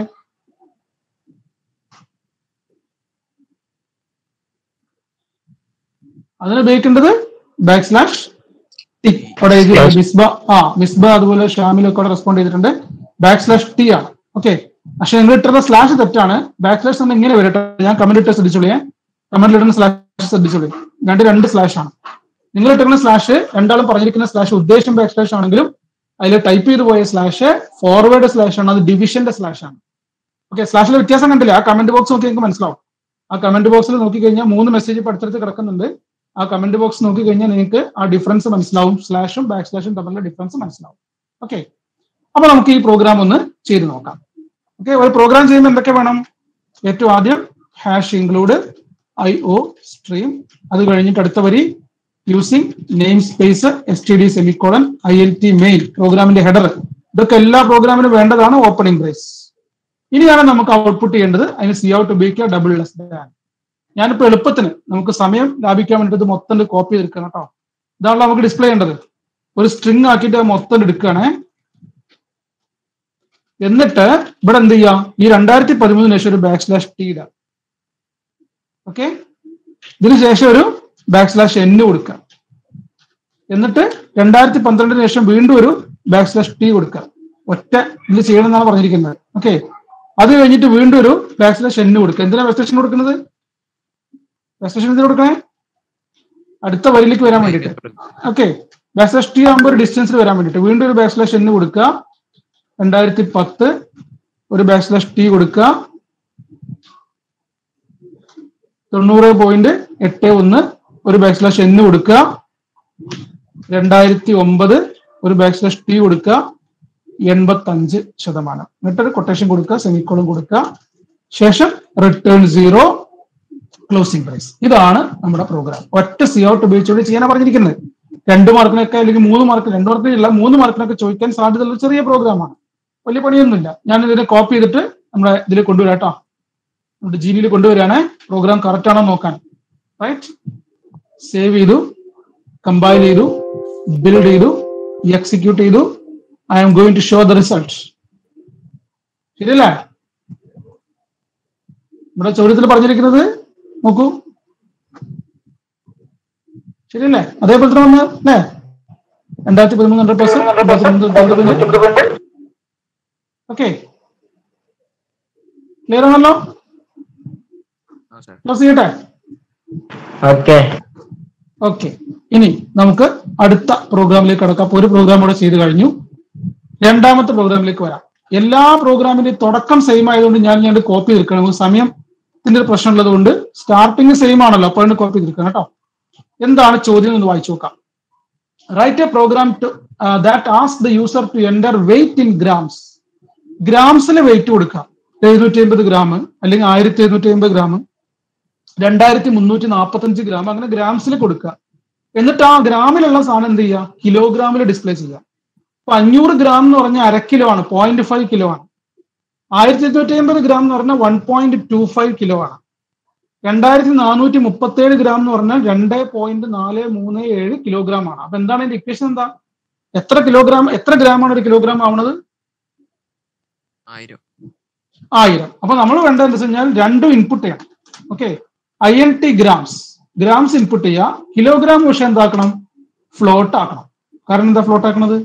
Speaker 1: അതിന് ഉപയോഗിക്കേണ്ടത് ബാക്ക് സ്ലാഷ് ടിക് അവിടെ എഴുതി മിസ്ബ ആ മിസ്ബ അതുപോലെ ഷാമിലൊക്കെ അവിടെ റെസ്പോണ്ട് ചെയ്തിട്ടുണ്ട് ബാക്ക് സ്ലാഷ് ടി ആണ് ഓക്കെ പക്ഷെ നിങ്ങൾ ഇട്ടിരുന്ന സ്ലാഷ് തെറ്റാണ് ബാക്ക് സ്ലാഷ് നമ്മൾ ഇങ്ങനെ വരട്ടെ ഞാൻ കമന്റ് ഇട്ട് ശ്രദ്ധിച്ചോളിയേ കമന്റിൽ ഇടുന്ന സ്ലാഷ് ശ്രദ്ധിച്ചോളി രണ്ട് രണ്ട് സ്ലാഷ് ആണ് നിങ്ങൾ ഇട്ടിരുന്ന സ്ലാഷ് രണ്ടാളും പറഞ്ഞിരിക്കുന്ന സ്ലാഷ് ഉദ്ദേശം ബാക്ക് സ്ലാഷ് ആണെങ്കിലും അതിൽ ടൈപ്പ് ചെയ്ത് പോയ സ്ലാഷ് ഫോർവേഡ് സ്ലാഷ് ആണ് അത് ഡിവിഷന്റെ സ്ലാഷ് ആണ് ഓക്കെ സ്ലാഷിലെ വ്യത്യാസം കണ്ടില്ല ആ കമന്റ് ബോക്സ് നോക്കി നിങ്ങൾക്ക് മനസ്സിലാവും ആ കമന്റ് ബോക്സിൽ നോക്കി കഴിഞ്ഞാൽ മൂന്ന് മെസ്സേജ് ഇപ്പൊ അടുത്തടുത്ത് കിടക്കുന്നുണ്ട് ആ കമന്റ് ബോക്സ് നോക്കി കഴിഞ്ഞാൽ നിങ്ങൾക്ക് ആ ഡിഫറൻസ് മനസ്സിലാവും സ്ലാഷും ബാക്ക് സ്ലാഷും തമ്മിലുള്ള ഡിഫറൻസ് മനസ്സിലാവും ഓക്കെ അപ്പൊ നമുക്ക് ഈ പ്രോഗ്രാം ഒന്ന് ചെയ്ത് നോക്കാം ഓക്കെ ഒരു പ്രോഗ്രാം ചെയ്യുമ്പോൾ എന്തൊക്കെ വേണം ഏറ്റവും ആദ്യം hash include I O stream അത് കഴിഞ്ഞിട്ട് അടുത്ത വരി using namespace S T D semicolon I N T main പ്രോഗ്രാമിന്റെ ഹെഡർ ഇതൊക്കെ എല്ലാ പ്രോഗ്രാമിനും വേണ്ടതാണ് ഓപ്പണിംഗ് ബ്രേസ് ഇനിയാണ് നമുക്ക് ഔട്ട്പുട്ട് ചെയ്യേണ്ടത് അതിന് സി ഔട്ട് ഉപയോഗിക്കുക ഡബിൾ ലെസ് ദാൻ ഞാനിപ്പോ എളുപ്പത്തിന് നമുക്ക് സമയം ലാഭിക്കാൻ വേണ്ടിയിട്ട് ഇത് മൊത്തം കോപ്പി ചെയ്തെടുക്കണം കേട്ടോ ഇതാണല്ലോ നമുക്ക് ഡിസ്പ്ലേ ചെയ്യേണ്ടത് ഒരു സ്ട്രിങ് ആക്കിയിട്ട് അത് മൊത്തം എടുക്കുകയാണേ എന്നിട്ട് ഇവിടെ എന്ത് ചെയ്യാം ഈ രണ്ടായിരത്തി പതിമൂന്നിന് ശേഷം ഒരു ബാക്ക് സ്ലാഷ് ടി ഇടാം ഓക്കെ ഇതിന് ശേഷം ഒരു ബാക്ക് സ്ലാഷ് എൻ കൊടുക്കുക എന്നിട്ട് രണ്ടായിരത്തി പന്ത്രണ്ടിന് ശേഷം വീണ്ടും ഒരു ബാക്ക് സ്ലാഷ് ടി കൊടുക്കുക ഒറ്റ ഇതിൽ ചെയ്യണം എന്നാണ് പറഞ്ഞിരിക്കുന്നത് ഓക്കെ അത് കഴിഞ്ഞിട്ട് വീണ്ടും ഒരു ബാക്ക് സ്ലാഷ് എൻ കൊടുക്കുക എന്തിനാ ബാക്ക് സ്ലാഷൻ കൊടുക്കുന്നത് ബാക്ക് സ്ലാഷൻ എന്തിനാ കൊടുക്കണേ അടുത്ത വരിയിലേക്ക് വരാൻ വേണ്ടിയിട്ട് ഓക്കെ ബാക്ക് സ്ലാഷ് ടി ആകുമ്പോൾ ഒരു ഡിസ്റ്റൻസിൽ വരാൻ വേണ്ടിയിട്ട് വീണ്ടും ഒരു ബാക്ക് സ്ലാഷ് എൻ കൊടുക്കുക രണ്ടായിരത്തി പത്ത് ഒരു ബാക്ക് സ്ലാഷ് ടി കൊടുക്കുക തൊണ്ണൂറ് പോയിന്റ് എട്ട് ഒന്ന് ഒരു ബാക്ക് സ്ലാഷ് എന്ന് കൊടുക്കുക രണ്ടായിരത്തി ഒമ്പത് ഒരു ബാക്ക് സ്ലാഷ് ടി കൊടുക്കുക എൺപത്തി അഞ്ച് ശതമാനം എന്നിട്ടൊരു കൊട്ടേഷൻ കൊടുക്കുക സെമിക്കോളും കൊടുക്കുക ശേഷം റിട്ടേൺ സീറോ ക്ലോസിംഗ് പ്രൈസ് ഇതാണ് നമ്മുടെ പ്രോഗ്രാം ഒറ്റ സി ഔട്ട് ഉപയോഗിച്ചുകൊണ്ട് ചെയ്യാനാണ് പറഞ്ഞിരിക്കുന്നത് രണ്ട് മാർക്കിനൊക്കെ അല്ലെങ്കിൽ മൂന്ന് മാർക്ക് രണ്ട് മാർക്കിനില്ല മൂന്ന് മാർക്കിനൊക്കെ ചോദിക്കാൻ സാധ്യതയുള്ള ഒരു ചെറിയ പ്രോഗ്രാമാണ് വലിയ പണിയൊന്നുമില്ല ഞാൻ ഇതിനെ കോപ്പി ചെയ്തിട്ട് നമ്മുടെ ഇതിൽ കൊണ്ടുവരാം കേട്ടോ നമ്മുടെ ജി ബിയിൽ കൊണ്ടുവരാണ് പ്രോഗ്രാം കറക്റ്റ് ആണോ നോക്കാൻ റൈറ്റ് സേവ് ചെയ്തു കമ്പൈൽ ചെയ്തു ബിൽഡ് ചെയ്തു എക്സിക്യൂട്ട് ചെയ്തു I am going to show the result ശരിയല്ലേ ഇവിടെ ചോദ്യത്തിൽ പറഞ്ഞിരിക്കുന്നത് നോക്കൂ ശരിയല്ലേ അതേപോലെ തന്നെ വന്ന് അല്ലേ രണ്ടായിരത്തി പതിമൂന്ന് ഹൺഡ്രഡ് പെർസെന്റ് ഓക്കെ ക്ലിയർ ആണല്ലോ ക്ലോസ് ചെയ്യട്ടെ
Speaker 3: ഓക്കെ
Speaker 1: ഓക്കെ ഇനി നമുക്ക് അടുത്ത പ്രോഗ്രാമിലേക്ക് കടക്കാം അപ്പൊ ഒരു പ്രോഗ്രാം കൂടെ ചെയ്ത് കഴിഞ്ഞു രണ്ടാമത്തെ പ്രോഗ്രാമിലേക്ക് വരാം എല്ലാ പ്രോഗ്രാമിന്റെയും തുടക്കം സെയിം ആയതുകൊണ്ട് ഞാൻ ഞാൻ കോപ്പി തീർക്കണം നമുക്ക് സമയത്തിന്റെ ഒരു പ്രശ്നം ഉള്ളത് കൊണ്ട് സ്റ്റാർട്ടിങ് സെയിം ആണല്ലോ അപ്പോൾ കോപ്പി തീർക്കണം കേട്ടോ എന്താണ് ചോദ്യം എന്ന് വായിച്ചു നോക്കാം write a program to that ask the user to enter weight in grams ഗ്രാംസിന് വെയിറ്റ് കൊടുക്കാം എഴുന്നൂറ്റി അമ്പത് ഗ്രാം അല്ലെങ്കിൽ ആയിരത്തി എഴുന്നൂറ്റി അമ്പത് ഗ്രാം രണ്ടായിരത്തി മുന്നൂറ്റി നാൽപ്പത്തഞ്ച് ഗ്രാം അങ്ങനെ ഗ്രാംസിൽ കൊടുക്കുക എന്നിട്ട് ആ ഗ്രാമിലുള്ള സാധനം എന്ത് ചെയ്യുക കിലോഗ്രാമിൽ ഡിസ്പ്ലേ ചെയ്യുക അപ്പൊ അഞ്ഞൂറ് ഗ്രാം എന്ന് പറഞ്ഞാൽ അര കിലോ ആണ് പോയിന്റ് ഫൈവ് കിലോ ആണ് ആയിരത്തി എഴുന്നൂറ്റി അമ്പത് ഗ്രാം എന്ന് പറഞ്ഞാൽ one point two five kilo ആണ് രണ്ടായിരത്തി നാനൂറ്റി മുപ്പത്തി ഏഴ് ഗ്രാം എന്ന് പറഞ്ഞാൽ രണ്ട് പോയിന്റ് നാല് മൂന്ന് ഏഴ് കിലോഗ്രാം ആണ് അപ്പൊ എന്താണ് ഇതിന്റെ ഇക്വേഷൻ എന്താ എത്ര കിലോഗ്രാം എത്ര ഗ്രാം ആണ് ഒരു കിലോഗ്രാം ആവുന്നത്
Speaker 4: ആയിരം
Speaker 1: ആയിരം അപ്പൊ നമ്മൾ വേണ്ടത് എന്താ വെച്ച് കഴിഞ്ഞാൽ രണ്ടും ഇൻപുട്ട് ചെയ്യണം okay I N T grams grams input ചെയ്യുക കിലോഗ്രാം പക്ഷെ എന്താക്കണം ഫ്ലോട്ട് ആക്കണം കാരണം എന്താ ഫ്ലോട്ട് ആക്കണത്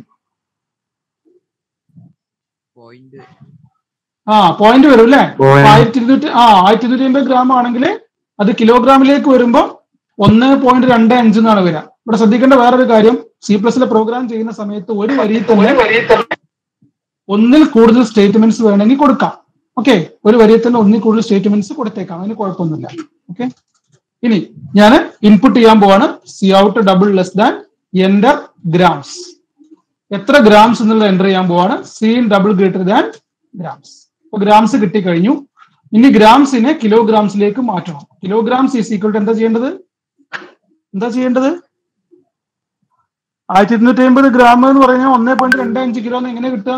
Speaker 4: പോയിന്റ്
Speaker 1: ആ പോയിന്റ് വരും അല്ലേ
Speaker 3: Point.
Speaker 1: ആയിരത്തി ഇരുന്നൂറ്റി ആ ആയിരത്തി ഇരുന്നൂറ്റി അമ്പത് ഗ്രാം ആണെങ്കിൽ അത് കിലോഗ്രാമിലേക്ക് വരുമ്പോൾ ഒന്ന് പോയിന്റ് രണ്ട് അഞ്ച് എന്നാണ് വരിക ഇവിടെ ശ്രദ്ധിക്കേണ്ട വേറൊരു കാര്യം സി പ്ലസിലെ പ്രോഗ്രാം ചെയ്യുന്ന സമയത്ത് ഒരു വരിയിൽ തന്നെ ഒന്നിൽ കൂടുതൽ സ്റ്റേറ്റ്മെന്റ്സ് വേണമെങ്കിൽ കൊടുക്കാം ഓക്കെ ഒരു വരിയിൽ തന്നെ ഒന്നിൽ കൂടുതൽ സ്റ്റേറ്റ്മെന്റ്സ് കൊടുത്തേക്കാം അതിന് കുഴപ്പമൊന്നുമില്ല ഓക്കെ ഇനി ഞാൻ ഇൻപുട്ട് ചെയ്യാൻ പോവാണ് C out double less than enter grams എത്ര ഗ്രാംസ് എന്നുള്ളത് എൻ്റർ ചെയ്യാൻ പോവാണ് C in double greater than grams അപ്പൊ ഗ്രാംസ് കിട്ടിക്കഴിഞ്ഞു ഇനി ഗ്രാംസിനെ കിലോഗ്രാംസിലേക്ക് മാറ്റണം കിലോഗ്രാംസ് ഈസ് ഈക്വൽ ടു എന്താ ചെയ്യേണ്ടത് എന്താ ചെയ്യേണ്ടത് ആയിരത്തി ഇരുന്നൂറ്റി അമ്പത് ഗ്രാം എന്ന് പറഞ്ഞാൽ ഒന്നേ പോയിന്റ് രണ്ട് അഞ്ച് കിലോ എന്ന് എങ്ങനെ കിട്ടുക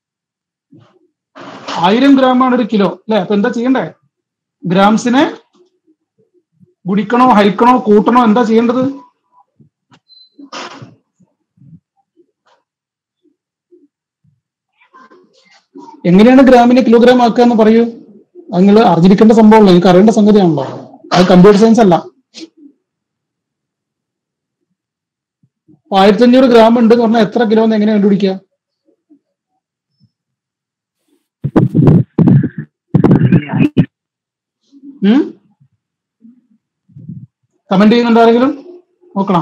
Speaker 1: ആയിരം ഗ്രാം ആണ് ഒരു കിലോ അല്ലെ അപ്പൊ എന്താ ചെയ്യണ്ടേ ഗ്രാംസിനെ ഗുണിക്കണോ ഹരിക്കണോ കൂട്ടണോ എന്താ ചെയ്യേണ്ടത് എങ്ങനെയാണ് ഗ്രാമിനെ കിലോഗ്രാം ആക്കുക എന്ന് പറയൂ അത് നിങ്ങൾ അറിഞ്ഞിരിക്കേണ്ട സംഭവമല്ലോ നിങ്ങൾക്ക് അറിയേണ്ട സംഗതിയാണല്ലോ അത് കമ്പ്യൂട്ടർ സയൻസ് അല്ല ആയിരത്തി അഞ്ഞൂറ് ഗ്രാം ഉണ്ട് എന്ന് പറഞ്ഞാൽ എത്ര കിലോ എന്ന് എങ്ങനെ കണ്ടുപിടിക്കുക കമന്റ് ചെയ്യുന്നുണ്ടോ ആരെങ്കിലും നോക്കണം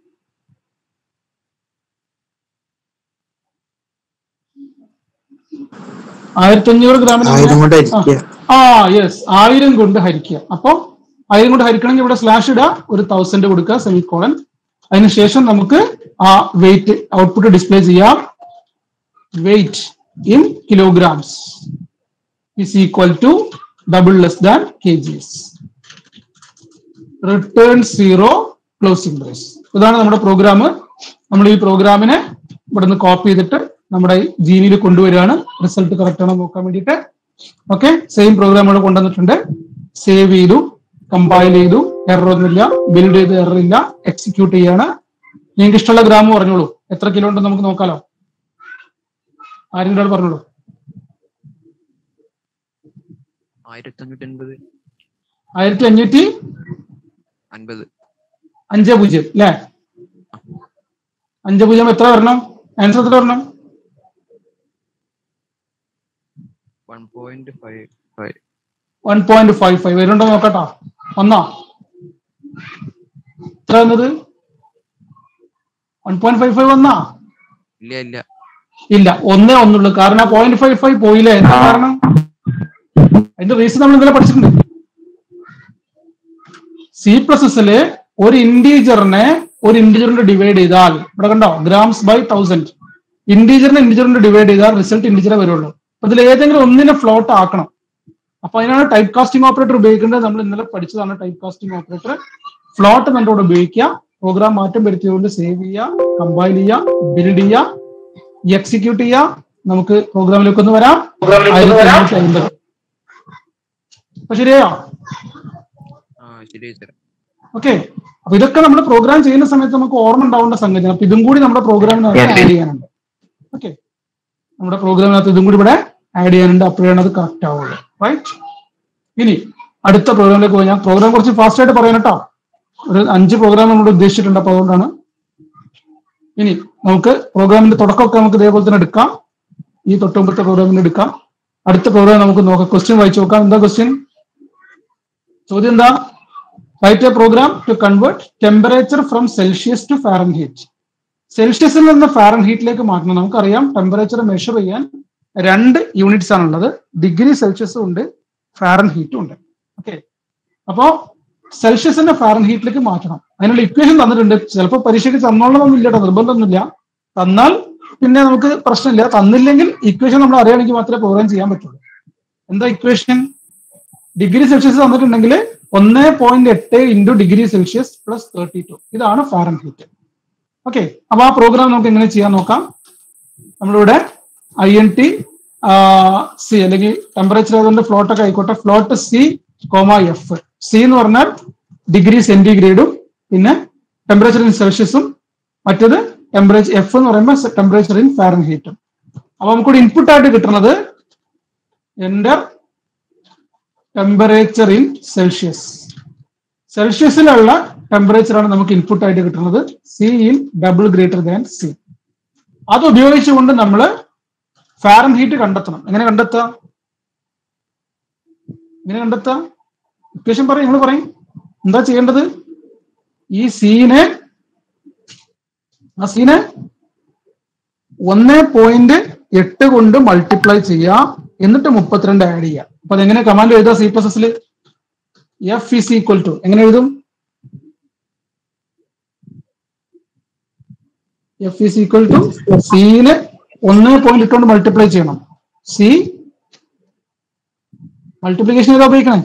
Speaker 1: ആയിരത്തി അഞ്ഞൂറ് ഗ്രാമിന്
Speaker 3: ആയിരം കൊണ്ട്
Speaker 1: ആ.
Speaker 3: ഹരിക്കുക
Speaker 1: ആ യെസ് ആയിരം കൊണ്ട് ഹരിക്കുക അപ്പൊ ആയിരം കൊണ്ട് ഹരിക്കണമെങ്കിൽ ഇവിടെ സ്ലാഷ് ഇടുക ഒരു തൗസൻഡ് കൊടുക്കുക സെമി കോളൻ അതിനുശേഷം നമുക്ക് ആ വെയിറ്റ് ഔട്ട്പുട്ട് ഡിസ്പ്ലേ ചെയ്യാം weight in kilograms is equal to double less than K Gs return zero closing brace ഇതാണ് നമ്മുടെ പ്രോഗ്രാം നമ്മൾ ഈ പ്രോഗ്രാമിനെ ഇവിടുന്ന് കോപ്പി ചെയ്തിട്ട് നമ്മുടെ ജിവിയിൽ കൊണ്ടുവരികയാണ് റിസൾട്ട് കറക്റ്റ് ആണോ നോക്കാൻ വേണ്ടിയിട്ട് ഓക്കെ സെയിം പ്രോഗ്രാം ഇവിടെ കൊണ്ടുവന്നിട്ടുണ്ട് സേവ് ചെയ്തു കമ്പൈൽ ചെയ്തു എറർ ഒന്നുമില്ല ബിൽഡ് ചെയ്ത് എറർ ഇല്ല എക്സിക്യൂട്ട് ചെയ്യാണ് നിങ്ങൾക്ക് ഇഷ്ടമുള്ള ഗ്രാം പറഞ്ഞോളൂ എത്ര കിലോ ഉണ്ടെന്ന് നമുക്ക് നോക്കാലോ ആരെങ്കിലും ഒരാൾ പറഞ്ഞോളൂ
Speaker 4: ആയിരത്തി അഞ്ഞൂറ്റി അൻപത്
Speaker 1: ആയിരത്തി അഞ്ഞൂറ്റി
Speaker 4: അൻപത്
Speaker 1: അഞ്ച് പൂജ്യം അല്ലേ അഞ്ച് പൂജ്യം എത്ര വരണം ആൻസർ എത്ര വരണം
Speaker 4: one point five five
Speaker 1: one point five five വരുന്നുണ്ടോ നോക്കട്ടോ ഒന്നാ എത്ര വന്നത് വൺ പോയിന്റ് ഫൈവ് ഫൈവ് വന്നാ
Speaker 4: ഇല്ല ഇല്ല
Speaker 1: ഇല്ല ഒന്നേ ഒന്നുള്ളൂ കാരണം പോയിന്റ് ഫൈവ് ഫൈവ് പോയില്ലേ എന്താ കാരണം അതിന്റെ റീസൺ നമ്മൾ ഇന്നലെ പഠിച്ചിട്ടുണ്ട് സി പ്ലസ് എസില് ഒരു ഇന്റീജറിനെ ഒരു ഇന്റീജറിന്റെ ഡിവൈഡ് ചെയ്താൽ ഇവിടെ കണ്ടോ ഗ്രാംസ് ബൈ തൗസൻഡ് ഇന്റീജറിനെ ഇന്റീജറിന്റെ ഡിവൈഡ് ചെയ്താൽ റിസൾട്ട് ഇന്റീജറെ വരുള്ളൂ അപ്പൊ ഇതിൽ ഏതെങ്കിലും ഒന്നിനെ ഫ്ലോട്ട് ആക്കണം അപ്പൊ അതിനാണ് ടൈപ്പ് കാസ്റ്റിംഗ് ഓപ്പറേറ്റർ ഉപയോഗിക്കേണ്ടത് നമ്മൾ ഇന്നലെ പഠിച്ചതാണ് ടൈപ്പ് കാസ്റ്റിംഗ് ഓപ്പറേറ്റർ ഫ്ലോട്ട് നമ്മുടെ കൂടെ ഉപയോഗിക്കുക പ്രോഗ്രാം മാറ്റം വരുത്തിയതുകൊണ്ട് സേവ് ചെയ്യുക കമ്പൈൽ ചെയ്യുക ബിൽഡ് ചെയ്യുക എക്സിക്യൂട്ട് ചെയ്യുക നമുക്ക് പ്രോഗ്രാമിലേക്ക് ഒന്ന് വരാം ആയിരത്തി അഞ്ഞൂറ്റി അമ്പത് അപ്പൊ ശരിയായോ
Speaker 4: ആ ശരി സാർ
Speaker 1: ഓക്കെ അപ്പൊ ഇതൊക്കെ നമ്മൾ പ്രോഗ്രാം ചെയ്യുന്ന സമയത്ത് നമുക്ക് ഓർമ്മ ഉണ്ടാവേണ്ട സംഗതിയാണ് അപ്പൊ ഇതും കൂടി നമ്മുടെ പ്രോഗ്രാമിനകത്ത്
Speaker 3: Yes.
Speaker 1: ആഡ് ചെയ്യാനുണ്ട് ഓക്കെ നമ്മുടെ പ്രോഗ്രാമിനകത്ത് ഇതും കൂടി ഇവിടെ ആഡ് ചെയ്യാനുണ്ട് അപ്പോഴാണ് അത് കറക്റ്റ് ആവുള്ളൂ റൈറ്റ് ഇനി അടുത്ത പ്രോഗ്രാമിലേക്ക് പോയി ഞാൻ പ്രോഗ്രാം കുറച്ച് ഫാസ്റ്റ് ആയിട്ട് പറയാൻ കേട്ടോ ഒരു അഞ്ച് പ്രോഗ്രാം നമ്മൾ ഉദ്ദേശിച്ചിട്ടുണ്ട് അപ്പൊ അതുകൊണ്ടാണ് ഇനി നമുക്ക് പ്രോഗ്രാമിന്റെ തുടക്കമൊക്കെ നമുക്ക് ഇതേപോലെ തന്നെ എടുക്കാം ഈ തൊട്ടുമുമ്പത്തെ പ്രോഗ്രാമിന് എടുക്കാം അടുത്ത പ്രോഗ്രാം നമുക്ക് നോക്കാം ക്വസ്റ്റ്യൻ വായിച്ചു നോക്കാം എന്താ ക്വസ്റ്റ്യൻ ചോദ്യം എന്താ write a program to convert temperature from Celsius to Fahrenheit സെൽഷ്യസിൽ നിന്ന് ഫാരൻഹീറ്റിലേക്ക് മാറ്റണം നമുക്കറിയാം ടെമ്പറേച്ചർ മെഷർ ചെയ്യാൻ രണ്ട് യൂണിറ്റ്സ് ആണുള്ളത് ഡിഗ്രി സെൽഷ്യസും ഉണ്ട് ഫാരൻഹീറ്റും ഉണ്ട് ഓക്കെ അപ്പോ സെൽഷ്യസിന്റെ ഫാരൻഹീറ്റിലേക്ക് മാറ്റണം അതിനുള്ള ഇക്വേഷൻ തന്നിട്ടുണ്ട് ചിലപ്പോൾ പരീക്ഷയ്ക്ക് തന്നോളണമെന്നില്ല കേട്ടോ നിർബന്ധമൊന്നുമില്ല തന്നാൽ പിന്നെ നമുക്ക് പ്രശ്നമില്ല തന്നില്ലെങ്കിൽ ഇക്വേഷൻ നമ്മൾ അറിയുകയാണെങ്കിൽ മാത്രമേ പ്രോഗ്രാം ചെയ്യാൻ പറ്റുള്ളൂ എന്താ ഇക്വേഷൻ ഡിഗ്രി സെൽഷ്യസ് തന്നിട്ടുണ്ടെങ്കിൽ ഒന്ന് പോയിന്റ് എട്ട് into degree Celsius plus thirty two ഇതാണ് ഫാരൻഹീറ്റ് ഓക്കെ അപ്പൊ ആ പ്രോഗ്രാം നമുക്ക് എങ്ങനെ ചെയ്യാൻ നോക്കാം നമ്മളിവിടെ ഐ എൻ ടി സി അല്ലെങ്കിൽ ടെമ്പറേച്ചർ ആയതുകൊണ്ട് ഫ്ലോട്ട് ഒക്കെ ആയിക്കോട്ടെ float C comma F C എന്ന് പറഞ്ഞാൽ ഡിഗ്രി സെന്റിഗ്രേഡും പിന്നെ ടെമ്പറേച്ചർ ഇൻ സെൽഷ്യസും മറ്റത് ടെമ്പറേച്ചർ എഫ് എന്ന് പറയുമ്പോൾ ടെമ്പറേച്ചർ ഇൻ ഫാരൻഹീറ്റും അപ്പൊ നമുക്കിവിടെ ഇൻപുട്ട് ആയിട്ട് കിട്ടുന്നത് എന്റർ ടെമ്പറേച്ചർ ഇൻ സെൽഷ്യസ് സെൽഷ്യസിലുള്ള ടെമ്പറേച്ചർ ആണ് നമുക്ക് ഇൻപുട്ട് ആയിട്ട് കിട്ടുന്നത് C in double greater than C അത് ഉപയോഗിച്ചുകൊണ്ട് നമ്മൾ ഫാരൻ ഹീറ്റ് കണ്ടെത്തണം എങ്ങനെ കണ്ടെത്താം എങ്ങനെ കണ്ടെത്താം ഇക്വേഷൻ പറയും നിങ്ങൾ പറയും എന്താ ചെയ്യേണ്ടത് ഈ സീനെ ആ സീനെ ഒന്ന് പോയിന്റ് എട്ട് കൊണ്ട് മൾട്ടിപ്ലൈ ചെയ്യാം എന്നിട്ട് മുപ്പത്തിരണ്ട് ആഡ് ചെയ്യാം അപ്പൊ അതെങ്ങനെ കമാൻഡ് എഴുതാം സി പ്ലസ് എസിൽ എഫ് ഇസ് ഈക്വൽ ടു എങ്ങനെ എഴുതും എഫ് ഇസ് ഈക്വൽ ടു സിനെ ഒന്ന് പോയിന്റ് ഇട്ടുകൊണ്ട് മൾട്ടിപ്ലൈ ചെയ്യണം സി മൾട്ടിപ്ലിക്കേഷൻ ഏതാ ഉപയോഗിക്കണേ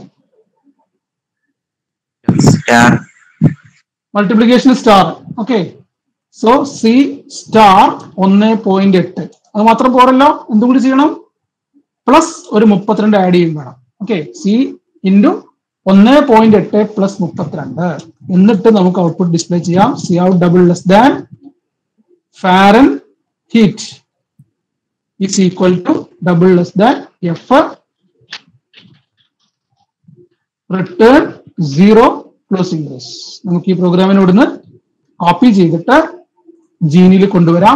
Speaker 3: star
Speaker 1: multiplication star okay so C star ഒന്ന് പോയിന്റ് എട്ട് അത് മാത്രം പോരല്ലോ എന്തും കൂടി ചെയ്യണം പ്ലസ് ഒരു മുപ്പത്തിരണ്ട് ആഡ് ചെയ്യും വേണം ഓക്കെ സി ഇൻറ്റു ഒന്ന് പോയിന്റ് എട്ട് പ്ലസ് മുപ്പത്തിരണ്ട് എന്നിട്ട് നമുക്ക് ഔട്ട്പുട്ട് ഡിസ്പ്ലേ ചെയ്യാം C out double less than Fahrenheit is equal to double less than f return zero closing brace നമുക്ക് ഈ പ്രോഗ്രാമിന് ഇവിടുന്ന് കോപ്പി ചെയ്തിട്ട് ജീനിൽ കൊണ്ടുവരാം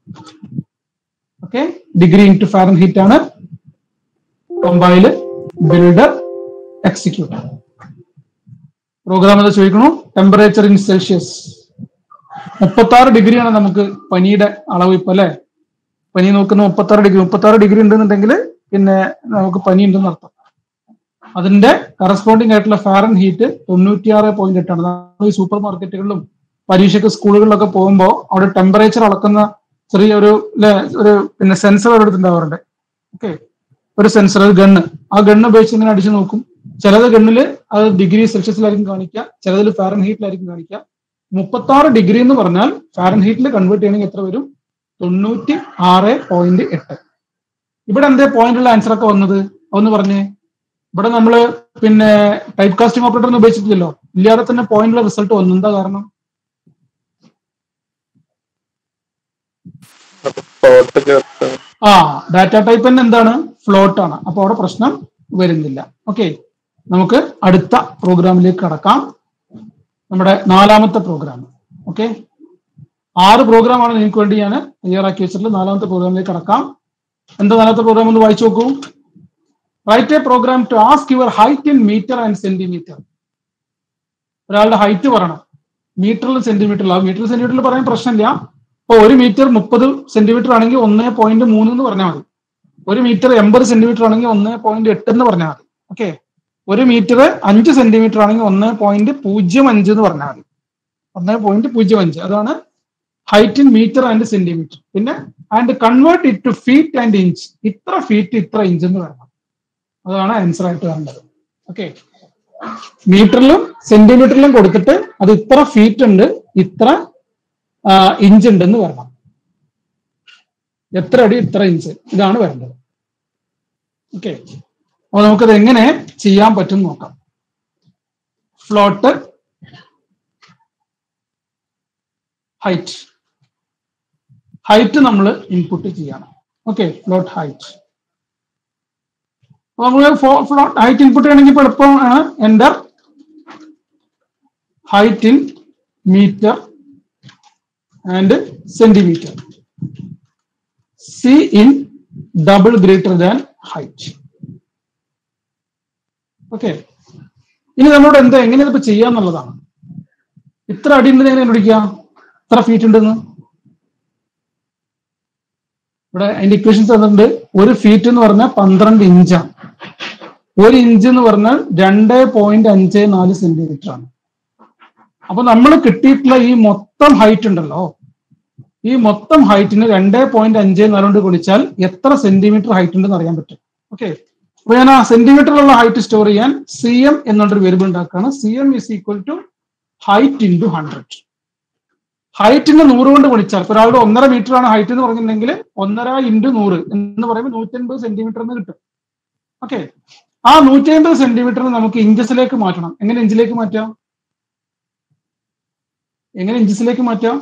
Speaker 1: okay degree into Fahrenheit ആണ് കമ്പൈല് ബിൽഡ് എക്സിക്യൂട്ട് പ്രോഗ്രാം അത് ചോദിക്കണു ടെമ്പറേച്ചർ ഇൻ സെൽഷ്യസ് മുപ്പത്തി ആറ് ഡിഗ്രിയാണ് നമുക്ക് പനിയുടെ അളവ് ഇപ്പൊ അല്ലെ പനി നോക്കുന്ന മുപ്പത്തി ആറ് ഡിഗ്രി മുപ്പത്തി ആറ് ഡിഗ്രി ഉണ്ടെന്നുണ്ടെങ്കിൽ പിന്നെ നമുക്ക് പനി ഉണ്ടെന്ന് അർത്ഥം അതിന്റെ കറസ്പോണ്ടിങ് ആയിട്ടുള്ള ഫാരൻ ഹീറ്റ് തൊണ്ണൂറ്റിയാറ് പോയിന്റ് എട്ടാണ് നമ്മൾ ഈ സൂപ്പർ മാർക്കറ്റുകളിലും പരീക്ഷയ്ക്ക് സ്കൂളുകളിലൊക്കെ പോകുമ്പോൾ അവിടെ ടെമ്പറേച്ചർ അളക്കുന്ന ചെറിയ ഒരു ല്ലേ, ഒരു പിന്നെ സെൻസർ അവിടെ എടുത്തിട്ടുണ്ടാവാറുണ്ട് ഓക്കെ ഒരു സെൻസർ ഒരു ഗണ്ണ് ആ ഗണ്ണ് ഉപയോഗിച്ച് ഇങ്ങനെ അടിച്ചു നോക്കും ചിലത് ഗണ്ണില് അത് ഡിഗ്രി സെൽഷ്യസിലായിരിക്കും കാണിക്കുക ചിലതിൽ ഫാരൻ ഹീറ്റിലായിരിക്കും കാണിക്കുക മുപ്പത്തി ആറ് ഡിഗ്രി എന്ന് പറഞ്ഞാൽ ഫാരൻ ഹീറ്റിൽ കൺവേർട്ട് ചെയ്യണമെങ്കിൽ എത്ര വരും തൊണ്ണൂറ്റി ആറ് പോയിന്റ് എട്ട് ഇവിടെ എന്തേ പോയിന്റുള്ള ആൻസർ ഒക്കെ വന്നത് ഒന്ന് പറഞ്ഞേ ഇവിടെ നമ്മള് പിന്നെ ടൈപ്പ് കാസ്റ്റിംഗ് ഓപ്പറേറ്റർ ഒന്നും ഉപയോഗിച്ചിട്ടില്ലല്ലോ ഇല്ലാതെ തന്നെ പോയിന്റുള്ള റിസൾട്ട് വന്നു എന്താ കാരണം
Speaker 3: ഫ്ലോട്ട് ചേർത്ത്
Speaker 1: ആ ഡാറ്റ ടൈപ്പ് തന്നെ എന്താണ് ഫ്ലോട്ട് ആണ് അപ്പൊ അവിടെ പ്രശ്നം വരുന്നില്ല ഓക്കെ നമുക്ക് അടുത്ത പ്രോഗ്രാമിലേക്ക് കടക്കാം നമ്മുടെ നാലാമത്തെ പ്രോഗ്രാം ഓക്കെ ആറ് പ്രോഗ്രാമാണ് നിങ്ങൾക്ക് വേണ്ടി ഞാൻ തയ്യാറാക്കി വെച്ചിട്ടുള്ളത് നാലാമത്തെ പ്രോഗ്രാമിലേക്ക് കടക്കാം എന്താ നാലാമത്തെ പ്രോഗ്രാം ഒന്ന് വായിച്ചു നോക്കൂ write a program to ask your height in metre and centimetre ഒരാളുടെ ഹൈറ്റ് പറയണം മീറ്ററിൽ സെന്റിമീറ്ററിൽ ആ മീറ്റർ സെന്റിമീറ്ററിൽ പറയാൻ പ്രശ്നമില്ല ഇപ്പൊ ഒരു മീറ്റർ മുപ്പത് സെന്റിമീറ്റർ ആണെങ്കിൽ ഒന്നേ പോയിന്റ് മൂന്ന് എന്ന് പറഞ്ഞാൽ മതി ഒരു മീറ്റർ എൺപത് സെന്റിമീറ്റർ ആണെങ്കിൽ ഒന്നേ പോയിന്റ് എട്ട് എന്ന് പറഞ്ഞാൽ മതി ഓക്കെ ഒരു മീറ്റർ അഞ്ച് സെന്റിമീറ്റർ ആണെങ്കിൽ ഒന്നേ പോയിന്റ് പൂജ്യം അഞ്ച് എന്ന് പറഞ്ഞാൽ മതി ഒന്നേ പോയിന്റ് പൂജ്യം അഞ്ച് അതാണ് height in metre and centimetre പിന്നെ and convert it to feet and inch ഇത്ര ഫീറ്റ് ഇത്ര ഇഞ്ച് എന്ന് വരണം അതാണ് ആൻസർ ആയിട്ട് വരേണ്ടത് ഓക്കെ മീറ്ററിലും സെന്റിമീറ്ററിലും കൊടുത്തിട്ട് അത് ഇത്ര ഫീറ്റ് ഉണ്ട് ഇത്ര ഇഞ്ച് ഉണ്ടെന്ന് വരണം എത്ര അടി ഇത്ര ഇഞ്ച് ഇതാണ് വരേണ്ടത് ഓക്കെ അപ്പൊ നമുക്കത് എങ്ങനെ ചെയ്യാൻ പറ്റും നോക്കാം ഫ്ലോട്ട് ഹൈറ്റ് ഹൈറ്റ് നമ്മൾ ഇൻപുട്ട് ചെയ്യണം ഓക്കെ ഫ്ലോട്ട് ഹൈറ്റ് നമ്മൾ ഫ്ലോട്ട് ഹൈറ്റ് ഇൻപുട്ട് ചെയ്യണമെങ്കിൽ ഇപ്പോൾ എളുപ്പമാണ് enter height in metre and centimetre C in double greater than height okay ഇനി നമ്മളോട് എന്താ എങ്ങനെ ഇതിപ്പോ ചെയ്യാന്നുള്ളതാണ് ഇത്ര അടി ഉണ്ടെന്ന് എങ്ങനെ കണ്ടുപിടിക്കുക ഇത്ര ഫീറ്റ് ഉണ്ടെന്ന് ഇവിടെ അതിന്റെ ഇക്വേഷൻസ് തന്നിട്ടുണ്ട് ഒരു ഫീറ്റ് എന്ന് പറഞ്ഞാൽ പന്ത്രണ്ട് ഇഞ്ചാണ് ഒരു ഇഞ്ച് എന്ന് പറഞ്ഞാൽ രണ്ട് പോയിന്റ് അഞ്ച് നാല് സെന്റിമീറ്റർ ആണ് അപ്പൊ നമ്മൾ കിട്ടിയിട്ടുള്ള ഈ മൊത്തം ഹൈറ്റ് ഉണ്ടല്ലോ ഈ മൊത്തം ഹൈറ്റിന് രണ്ട് പോയിന്റ് അഞ്ച് നാല് കൊണ്ട് ഗുണിച്ചാൽ എത്ര സെന്റിമീറ്റർ ഹൈറ്റ് ഉണ്ടെന്ന് അറിയാൻ പറ്റും ഓക്കെ അപ്പൊ ഞാൻ ആ സെന്റിമീറ്ററിലുള്ള ഹൈറ്റ് സ്റ്റോർ ചെയ്യാൻ സി എം എന്നുള്ളൊരു വേരിയബിൾ ഉണ്ടാക്കുകയാണ് C M is equal to height into hundred ഹൈറ്റിന് നൂറ് കൊണ്ട് ഗുണിച്ചാൽ ഇപ്പൊ ഒരാളുടെ ഒന്നര മീറ്റർ ആണ് ഹൈറ്റ് എന്ന് പറഞ്ഞിട്ടുണ്ടെങ്കിൽ ഒന്നര ഇൻറ്റു നൂറ് എന്ന് പറയുമ്പോൾ നൂറ്റി അൻപത് സെന്റിമീറ്റർ എന്ന് കിട്ടും ഓക്കെ ആ നൂറ്റി അൻപത് സെന്റിമീറ്ററിന് നമുക്ക് ഇഞ്ചസിലേക്ക് മാറ്റണം എങ്ങനെ ഇഞ്ചിലേക്ക് മാറ്റാം എങ്ങനെ ഇഞ്ചസിലേക്ക് മാറ്റാം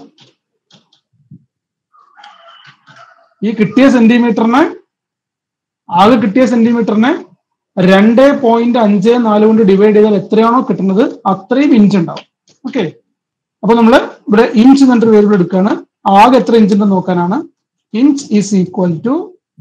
Speaker 1: ഈ കിട്ടിയ സെന്റിമീറ്ററിനെ ആകെ കിട്ടിയ സെന്റിമീറ്ററിനെ രണ്ട് പോയിന്റ് അഞ്ച് നാല് കൊണ്ട് ഡിവൈഡ് ചെയ്താൽ എത്രയാണോ കിട്ടുന്നത് അത്രയും ഇഞ്ച് ഉണ്ടാവും ഓക്കെ അപ്പൊ നമ്മൾ ഇവിടെ ഇഞ്ച് എന്നൊരു വേരിയബിൾ എടുക്കുകയാണ് ആകെ എത്ര ഇഞ്ച് ഉണ്ടെന്ന് നോക്കാനാണ് inch is equal to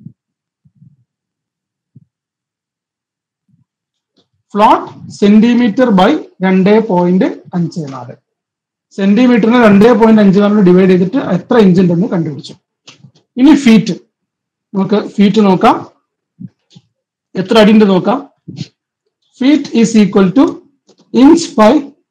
Speaker 1: float centimetre by രണ്ട് പോയിന്റ് അഞ്ച് നാല് സെന്റിമീറ്ററിന് രണ്ട് പോയിന്റ് അഞ്ച് നാല് ഡിവൈഡ് ചെയ്തിട്ട് എത്ര ഇഞ്ച് ഉണ്ടെന്ന് കണ്ടുപിടിച്ചു ഇനി ഫീറ്റ് നമുക്ക് ഫീറ്റ് നോക്കാം എത്ര അടി ഉണ്ട് നോക്കാം feet is equal to inch by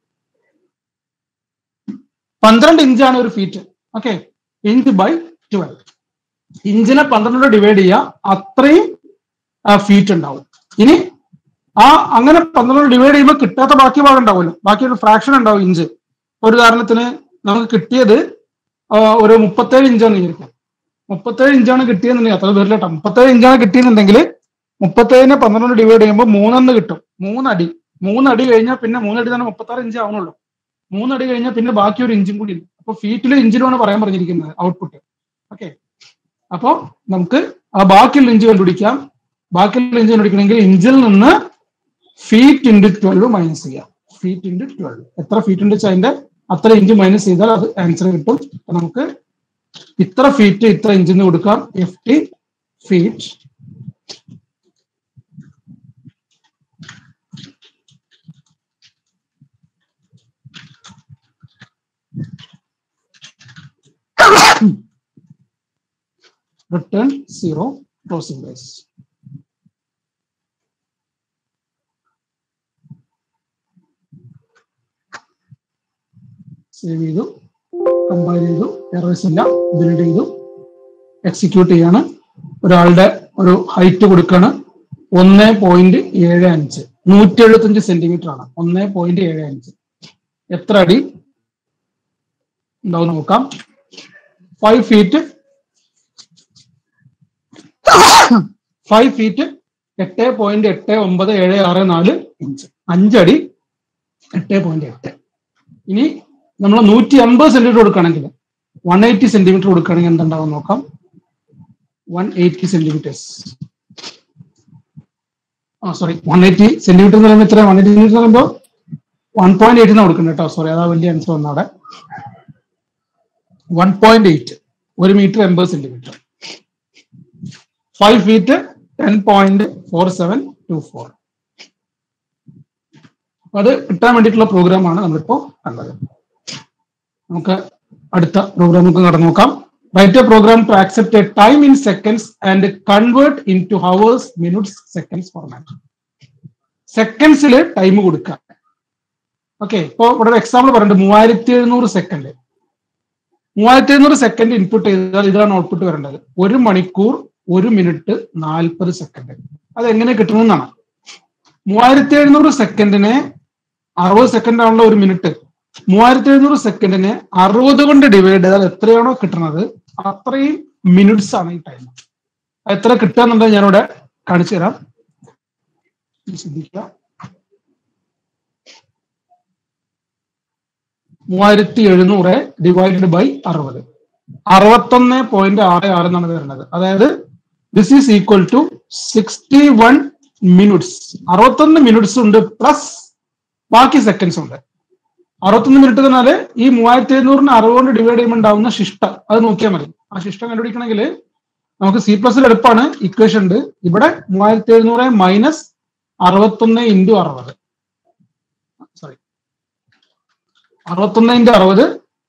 Speaker 1: പന്ത്രണ്ട് ഇഞ്ചാണ് ഒരു feet okay inch by twelve ഇഞ്ചിനെ പന്ത്രണ്ടോട് ഡിവൈഡ് ചെയ്യുക അത്രയും ഫീറ്റ് ഉണ്ടാവും ഇനി ആ അങ്ങനെ പന്ത്രണ്ടോട് ഡിവൈഡ് ചെയ്യുമ്പോൾ കിട്ടാത്ത ബാക്കി ഭാഗം ഉണ്ടാവുമല്ലോ ബാക്കി ഒരു ഫ്രാക്ഷൻ ഉണ്ടാവും ഇഞ്ച് ഒരു ഉദാഹരണത്തിന് നമുക്ക് കിട്ടിയത് ആ, ഒരു മുപ്പത്തേഴ് ഇഞ്ചാണ് വിചാരിക്കാം മുപ്പത്തേഴ് ഇഞ്ചാണ് കിട്ടിയെന്നുണ്ടെങ്കിൽ അത്ര പേരില്ല കേട്ടോ മുപ്പത്തേഴ് ഇഞ്ചാണ് കിട്ടിയെന്നുണ്ടെങ്കിൽ മുപ്പത്തേഴിനെ പന്ത്രണ്ട് ഡിവൈഡ് ചെയ്യുമ്പോൾ മൂന്നെന്ന് കിട്ടും മൂന്നടി മൂന്നടി കഴിഞ്ഞാൽ പിന്നെ മൂന്നടി തന്നെ മുപ്പത്താറ് ഇഞ്ച് ആവണുള്ളൂ മൂന്നടി കഴിഞ്ഞാൽ പിന്നെ ബാക്കി ഒരു ഇഞ്ചും കൂടി ഉണ്ട് അപ്പൊ ഫീറ്റിലും ഇഞ്ചിലുമാണ് പറയാൻ പറഞ്ഞിരിക്കുന്നത് ഔട്ട്പുട്ട് ഓക്കെ അപ്പോ നമുക്ക് ആ ബാക്കിയുള്ള ഇഞ്ച് കണ്ടുപിടിക്കാം ബാക്കിയുള്ള ഇഞ്ച് കണ്ടുപിടിക്കണമെങ്കിൽ ഇഞ്ചിൽ നിന്ന് ഫീറ്റ് ഇൻറ്റു ട്വൽവ് മൈനസ് ചെയ്യാം ഫീറ്റ് ഇൻറ്റു ട്വൽവ് എത്ര ഫീറ്റ് ഉണ്ട് വെച്ചാൽ അതിന്റെ അത്ര ഇഞ്ച് മൈനസ് ചെയ്താൽ അത് ആൻസർ കിട്ടും അപ്പൊ നമുക്ക് ഇത്ര ഫീറ്റ് ഇത്ര ഇഞ്ചിന് കൊടുക്കാം F T feet return zero closing brace. Save ചെയ്തു കമ്പയർ ചെയ്തു എറേഴ്സ് ഇല്ല ബിൽഡ് ചെയ്തു എക്സിക്യൂട്ട് ചെയ്യാണ് ഒരാളുടെ ഒരു ഹൈറ്റ് കൊടുക്കാണ് ഒന്ന് പോയിന്റ് ഏഴ് അഞ്ച് നൂറ്റി എഴുപത്തഞ്ച് സെന്റിമീറ്റർ ആണ് ഒന്ന് പോയിന്റ് ഏഴ് അഞ്ച് എത്ര അടി ഉണ്ടാവും നോക്കാം ഫൈവ് ഫീറ്റ് ഫൈവ് ഫീറ്റ് എട്ട് പോയിന്റ് എട്ട് ഒമ്പത് ഏഴ് ആറ് നാല് ഇഞ്ച് അഞ്ചടി എട്ട് പോയിന്റ് എട്ട് ഇനി നമ്മൾ നൂറ്റി അമ്പത് സെന്റിമീറ്റർ കൊടുക്കുകയാണെങ്കിൽ വൺ എയ്റ്റി സെന്റിമീറ്റർ കൊടുക്കുകയാണെങ്കിൽ എന്തുണ്ടാവും നോക്കാം വൺ എയ്റ്റി സെന്റിമീറ്റേഴ്സ് ആ സോറി വൺ എയ്റ്റി സെന്റിമീറ്റർ എന്ന് പറയുമ്പോൾ ഇത്ര വൺ എയ്റ്റി സെന്റിമീറ്റർ എന്ന് പറയുമ്പോൾ വൺ പോയിന്റ് എയ്റ്റ് കൊടുക്കുന്നത് കേട്ടോ സോറി അതാ വലിയ ആൻസർ വന്നവിടെ വൺ പോയിന്റ് എയ്റ്റ് ഒരു മീറ്റർ എൺപത് centimetre five feet ten point four seven two four അപ്പൊ അത് കിട്ടാൻ വേണ്ടിയിട്ടുള്ള പ്രോഗ്രാമാണ് നമ്മളിപ്പോ കണ്ടത് നമുക്ക് അടുത്ത പ്രോഗ്രാം നമുക്ക് കടന്നു നോക്കാം write a program to accept a time in seconds and convert into hours minutes seconds format സെക്കൻഡ്സിൽ ടൈം കൊടുക്കുക ഓക്കെ ഇപ്പൊ ഇവിടെ ഒരു എക്സാമ്പിൾ പറയുന്നുണ്ട് മൂവായിരത്തി എഴുന്നൂറ് സെക്കൻഡ് മൂവായിരത്തി എഴുന്നൂറ് സെക്കൻഡ് ഇൻപുട്ട് ചെയ്താൽ ഇതാണ് ഔട്ട്പുട്ട് വരേണ്ടത് ഒരു മണിക്കൂർ ഒരു മിനിറ്റ് നാൽപ്പത് സെക്കൻഡ് അത് എങ്ങനെ കിട്ടണമെന്നാണ് മൂവായിരത്തി എഴുന്നൂറ് സെക്കൻഡിനെ അറുപത് സെക്കൻഡ് ആണല്ലോ ഒരു മിനിറ്റ് മൂവായിരത്തി എഴുന്നൂറ് സെക്കൻഡിനെ അറുപത് കൊണ്ട് ഡിവൈഡ് ചെയ്താൽ എത്രയാണോ കിട്ടുന്നത് അത്രയും മിനിറ്റ്സ് ആണ് ഈ ടൈം എത്ര കിട്ടുക എന്നുള്ളത് ഞാനിവിടെ കാണിച്ചു തരാം ശ്രദ്ധിക്കുക മൂവായിരത്തി എഴുന്നൂറ് ഡിവൈഡഡ് ബൈ അറുപത് അറുപത്തൊന്ന് പോയിന്റ് ആറ് ആറ് എന്നാണ് വരുന്നത് അതായത് this is equal to sixty one minutes അറുപത്തൊന്ന് മിനിറ്റ്സ് ഉണ്ട് പ്ലസ് ബാക്കി സെക്കൻഡ്സ് ഉണ്ട് അറുപത്തൊന്ന് മിനിറ്റ് പറഞ്ഞാല് ഈ മൂവായിരത്തി എഴുന്നൂറിന് അറുപത് കൊണ്ട് ഡിവൈഡ് ചെയ്യുമ്പോൾ ഉണ്ടാവുന്ന ശിഷ്ടം അത് നോക്കിയാൽ മതി ആ ശിഷ്ടം കണ്ടുപിടിക്കണമെങ്കിൽ നമുക്ക് സി പ്ലസിൽ എളുപ്പമാണ് ഇക്വേഷൻ ഉണ്ട് ഇവിടെ മൂവായിരത്തി എഴുന്നൂറ് മൈനസ് അറുപത്തൊന്ന് ഇൻറ്റു അറുപത് സോറി അറുപത്തൊന്ന് ഇൻറ്റു അറുപത്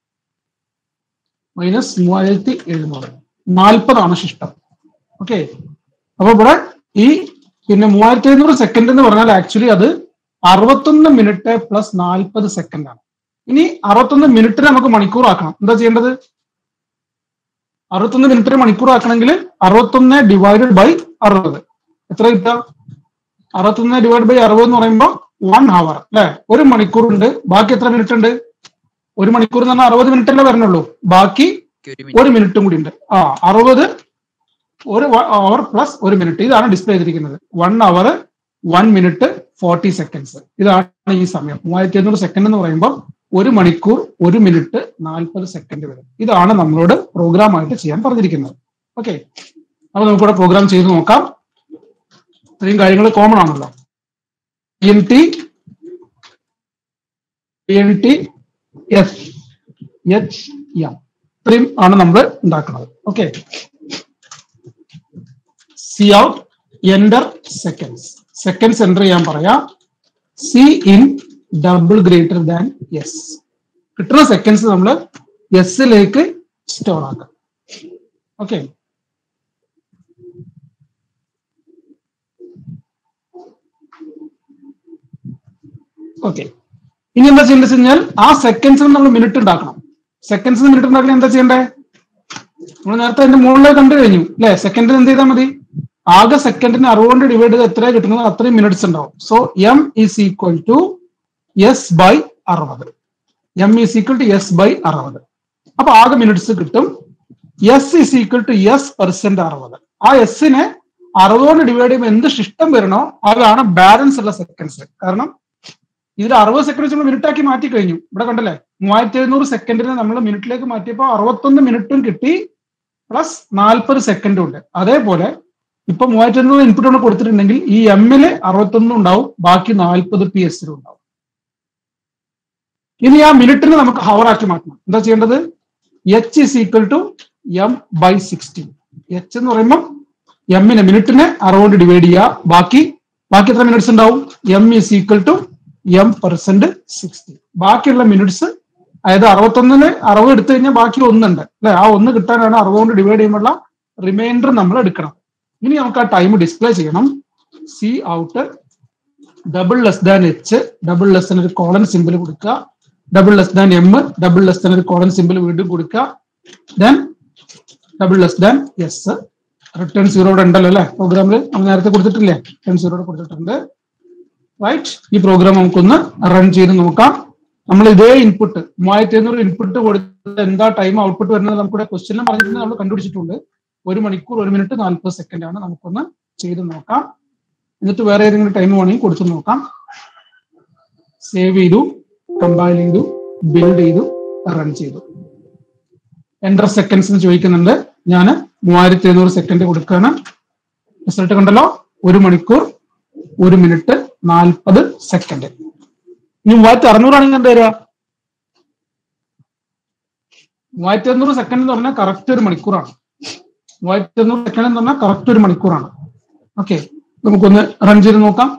Speaker 1: മൈനസ് മൂവായിരത്തി എഴുന്നൂറ് നാൽപ്പതാണ് ശിഷ്ടം ഓക്കെ അപ്പൊ ഇവിടെ ഈ പിന്നെ മൂവായിരത്തി എഴുന്നൂറ് സെക്കൻഡ് എന്ന് പറഞ്ഞാൽ ആക്ച്വലി അത് അറുപത്തൊന്ന് മിനിറ്റ് പ്ലസ് നാൽപ്പത് സെക്കൻഡ് ആണ് ഇനി അറുപത്തൊന്ന് മിനിറ്റിന് നമുക്ക് മണിക്കൂർ ആക്കണം എന്താ ചെയ്യേണ്ടത് അറുപത്തൊന്ന് മിനിറ്റിന് മണിക്കൂർ ആക്കണമെങ്കിൽ അറുപത്തൊന്ന് ഡിവൈഡഡ് ബൈ അറുപത് എത്ര കിട്ടുക അറുപത്തൊന്ന് ഡിവൈഡ് ബൈ അറുപത് എന്ന് പറയുമ്പോൾ വൺ ഹവർ അല്ലെ ഒരു മണിക്കൂർ ഉണ്ട് ബാക്കി എത്ര മിനിറ്റ് ഉണ്ട് ഒരു മണിക്കൂർ എന്ന് പറഞ്ഞാൽ അറുപത് മിനിറ്റ് അല്ലേ വരണുള്ളൂ ബാക്കി
Speaker 4: ഒരു
Speaker 1: ഒരു മിനിറ്റും കൂടി ഉണ്ട് ആ അറുപത് ഒരു അവർ പ്ലസ് ഒരു മിനിറ്റ് ഇതാണ് ഡിസ്പ്ലേ ചെയ്തിരിക്കുന്നത് one hour one minute forty seconds ഇതാണ് ഈ സമയം മൂവായിരത്തി എഴുന്നൂറ് സെക്കൻഡ് എന്ന് പറയുമ്പോൾ ഒരു മണിക്കൂർ ഒരു മിനിറ്റ് നാൽപ്പത് സെക്കൻഡ് വരും ഇതാണ് നമ്മളോട് പ്രോഗ്രാം ആയിട്ട് ചെയ്യാൻ പറഞ്ഞിരിക്കുന്നത് ഓക്കെ അപ്പൊ നമുക്കിവിടെ പ്രോഗ്രാം ചെയ്ത് നോക്കാം ഇത്രയും കാര്യങ്ങൾ കോമൺ ആണല്ലോ N T N T S H M ഇത്രയും ആണ് നമ്മൾ ഉണ്ടാക്കുന്നത് okay C out enter seconds seconds enter ചെയ്യാൻ പറയാം C in double greater than S കിട്ടുന്ന സെക്കൻഡ്സ് നമ്മൾ എസിലേക്ക് സ്റ്റോർ ആക്കാം ഓക്കെ ഓക്കെ ഇനി എന്താ ചെയ്യേണ്ടത് കഴിഞ്ഞാൽ ആ സെക്കൻഡ്സിന് നമ്മൾ മിനിറ്റ് ഉണ്ടാക്കണം സെക്കൻഡ്സിന് മിനിറ്റ് ഉണ്ടാക്കണേ എന്താ ചെയ്യണ്ടേ നമ്മൾ നേരത്തെ അതിന്റെ മുകളിൽ കണ്ടു കഴിഞ്ഞു അല്ലെ സെക്കൻഡിന് എന്ത് ചെയ്താൽ മതി ആകെ സെക്കൻഡിന് അറുപത് ഡിവൈഡ് ചെയ്ത് എത്ര കിട്ടുന്നത് അത്രയും മിനിറ്റ്സ് ഉണ്ടാവും so M is equal to S by അറുപത് M is equal to S by അറുപത് അപ്പൊ ആകെ മിനിറ്റ്സ് കിട്ടും S is equal to S percent അറുപത് ആ എസിനെ അറുപത് ഡിവൈഡ് ചെയ്യുമ്പോൾ എന്ത് ശിഷ്ടം വരണോ അതാണ് ബാലൻസ് ഉള്ള സെക്കൻഡ്സ് കാരണം ഇതിൽ അറുപത് സെക്കൻഡ് നമ്മൾ മിനിറ്റ് ആക്കി മാറ്റി കഴിഞ്ഞു ഇവിടെ കണ്ടല്ലേ മൂവായിരത്തി എഴുന്നൂറ് സെക്കൻഡിനെ നമ്മൾ മിനിറ്റിലേക്ക് മാറ്റിയപ്പോൾ അറുപത്തൊന്ന് മിനിറ്റും കിട്ടി പ്ലസ് നാൽപ്പത് സെക്കൻഡും ഉണ്ട് അതേപോലെ ഇപ്പൊ മൂവായിരത്തി എഴുന്നൂറ് ഇൻപുട്ട് കൊണ്ട് കൊടുത്തിട്ടുണ്ടെങ്കിൽ ഈ എമ്മില് അറുപത്തൊന്നും ഉണ്ടാവും ബാക്കി നാൽപ്പത് പി എസിലും ഉണ്ടാവും ഇനി ആ മിനിറ്റിനെ നമുക്ക് ഹവർ ആക്കി മാറ്റണം എന്താ ചെയ്യേണ്ടത് H is equal to M by sixteen H എന്ന് പറയുമ്പോൾ എമ്മിനെ മിനിറ്റിനെ അറുപത് ഡിവൈഡ് ചെയ്യുക ബാക്കി ബാക്കി എത്ര മിനിറ്റ്സ് ഉണ്ടാവും M is equal to M percent sixty ബാക്കിയുള്ള മിനിറ്റ്സ് അതായത് അറുപത്തൊന്നിന് അറുപത് എടുത്തു കഴിഞ്ഞാൽ ബാക്കി ഒന്നുണ്ട് അല്ലെ ആ ഒന്ന് കിട്ടാനാണ് അറുപത് കൊണ്ട് ഡിവൈഡ് ചെയ്യുമ്പോഴുള്ള റിമൈൻഡർ നമ്മൾ എടുക്കണം ഇനി നമുക്ക് ആ ടൈം ഡിസ്പ്ലേ ചെയ്യണം C out double less than H double less than ഒരു കോളൻ സിമ്പിൾ കൊടുക്കുക double less than M double less than ഒരു കോളൻ സിമ്പിൾ വീണ്ടും കൊടുക്കുക then double less than S return zero ഇവിടെ ഉണ്ടല്ലോ അല്ലെ പ്രോഗ്രാമിൽ നമ്മൾ നേരത്തെ കൊടുത്തിട്ടില്ലേ റിട്ടേൺ സീറോ കൊടുത്തിട്ടുണ്ട് റൈറ്റ് ഈ പ്രോഗ്രാം നമുക്കൊന്ന് റൺ ചെയ്ത് നോക്കാം നമ്മൾ ഇതേ ഇൻപുട്ട് മൂവായിരത്തി അഞ്ഞൂറ് ഇൻപുട്ട് കൊടുത്ത് എന്താ ടൈം ഔട്ട്പുട്ട് വരുന്നത് നമുക്കിവിടെ ക്വസ്റ്റ്യനിലും പറഞ്ഞിട്ടുണ്ട് നമ്മൾ കണ്ടുപിടിച്ചിട്ടുണ്ട് ഒരു മണിക്കൂർ ഒരു മിനിറ്റ് നാൽപ്പത് സെക്കൻഡ് ആണ് നമുക്കൊന്ന് ചെയ്ത് നോക്കാം എന്നിട്ട് വേറെ ഏതെങ്കിലും ടൈം വേണമെങ്കിൽ കൊടുത്തു നോക്കാം സേവ് ചെയ്തു കമ്പൈൽ ചെയ്തു ബിൽഡ് ചെയ്തു റൺ ചെയ്തു എൻഡർ സെക്കൻഡ്സ് എന്ന് ചോദിക്കുന്നുണ്ട് ഞാൻ മൂവായിരത്തി എഴുന്നൂറ് സെക്കൻഡ് കൊടുക്കുകയാണ് റിസൾട്ട് കണ്ടല്ലോ ഒരു മണിക്കൂർ ഒരു മിനിറ്റ് നാൽപ്പത് സെക്കൻഡ് ഇനി മൂവായിരത്തി അറുന്നൂറാണെങ്കിൽ എന്താ വരിക മൂവായിരത്തി അറുന്നൂറ് സെക്കൻഡ് എന്ന് പറഞ്ഞാൽ കറക്റ്റ് ഒരു മണിക്കൂറാണ് മൂവായിരത്തി അറുന്നൂറ് സെക്കൻഡ് എന്ന് പറഞ്ഞാൽ കറക്റ്റ് ഒരു മണിക്കൂറാണ് ഓക്കെ നമുക്കൊന്ന് റൺ ചെയ്ത് നോക്കാം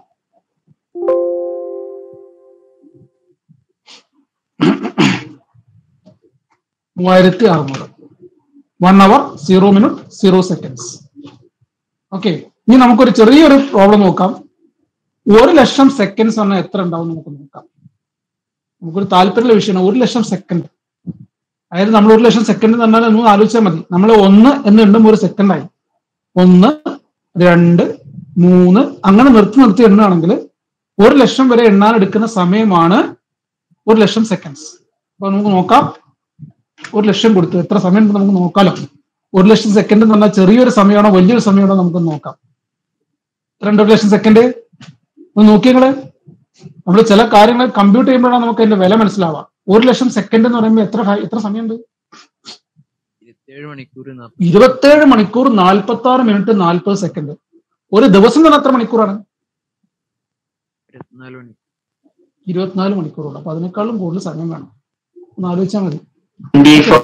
Speaker 1: മൂവായിരത്തി അറുന്നൂറ് one hour zero minute zero seconds okay ഇനി നമുക്കൊരു ചെറിയൊരു പ്രോബ്ലം നോക്കാം ഒരു ലക്ഷം സെക്കൻഡ്സ് പറഞ്ഞാൽ എത്ര ഉണ്ടാവും നമുക്ക് നോക്കാം നമുക്കൊരു താല്പര്യമുള്ള വിഷയമാണ് ഒരു ലക്ഷം സെക്കൻഡ് അതായത് നമ്മൾ ഒരു ലക്ഷം സെക്കൻഡ് എന്ന് പറഞ്ഞാൽ ഒന്ന് ആലോചിച്ചാൽ മതി നമ്മൾ ഒന്ന് എന്ന് എണ്ണുമ്പോൾ ഒരു സെക്കൻഡായി ഒന്ന് രണ്ട് മൂന്ന് അങ്ങനെ നിർത്തി നിർത്തി എണ്ണുകയാണെങ്കിൽ ഒരു ലക്ഷം വരെ എണ്ണാൻ എടുക്കുന്ന സമയമാണ് ഒരു ലക്ഷം സെക്കൻഡ്സ് അപ്പൊ നമുക്ക് നോക്കാം ഒരു ലക്ഷം കൊടുത്തു എത്ര സമയം ഉണ്ട് നമുക്ക് നോക്കാലോ ഒരു ലക്ഷം സെക്കൻഡ് എന്ന് പറഞ്ഞാൽ ചെറിയൊരു സമയമാണോ വലിയൊരു സമയമാണോ നമുക്ക് നോക്കാം രണ്ടര ലക്ഷം സെക്കൻഡ് ഒന്ന് നോക്കിയങ്ങള് നമ്മൾ ചില കാര്യങ്ങൾ കമ്പ്യൂട്ട് ചെയ്യുമ്പോഴാണ് നമുക്ക് അതിന്റെ വില മനസ്സിലാവുക ഒരു ലക്ഷം സെക്കൻഡ് എന്ന് പറയുമ്പോൾ എത്ര ഹൈ- എത്ര സമയമുണ്ട്
Speaker 4: ഇരുപത്തേഴ് മണിക്കൂർ നാപ്പ-
Speaker 1: ഇരുപത്തേഴ് മണിക്കൂർ നാൽപ്പത്തി ആറ് മിനിറ്റ് നാൽപ്പത് സെക്കൻഡ് ഒരു ദിവസം തന്നെ എത്ര മണിക്കൂറാണ്
Speaker 4: ഇരുപത്തിനാല് മണി
Speaker 1: ഇരുപത്തിനാല് മണിക്കൂറുണ്ട് അപ്പൊ അതിനേക്കാളും കൂടുതൽ സമയം വേണം ഒന്ന് ആലോചിച്ചാൽ മതി
Speaker 3: ട്വന്റി ഫോർ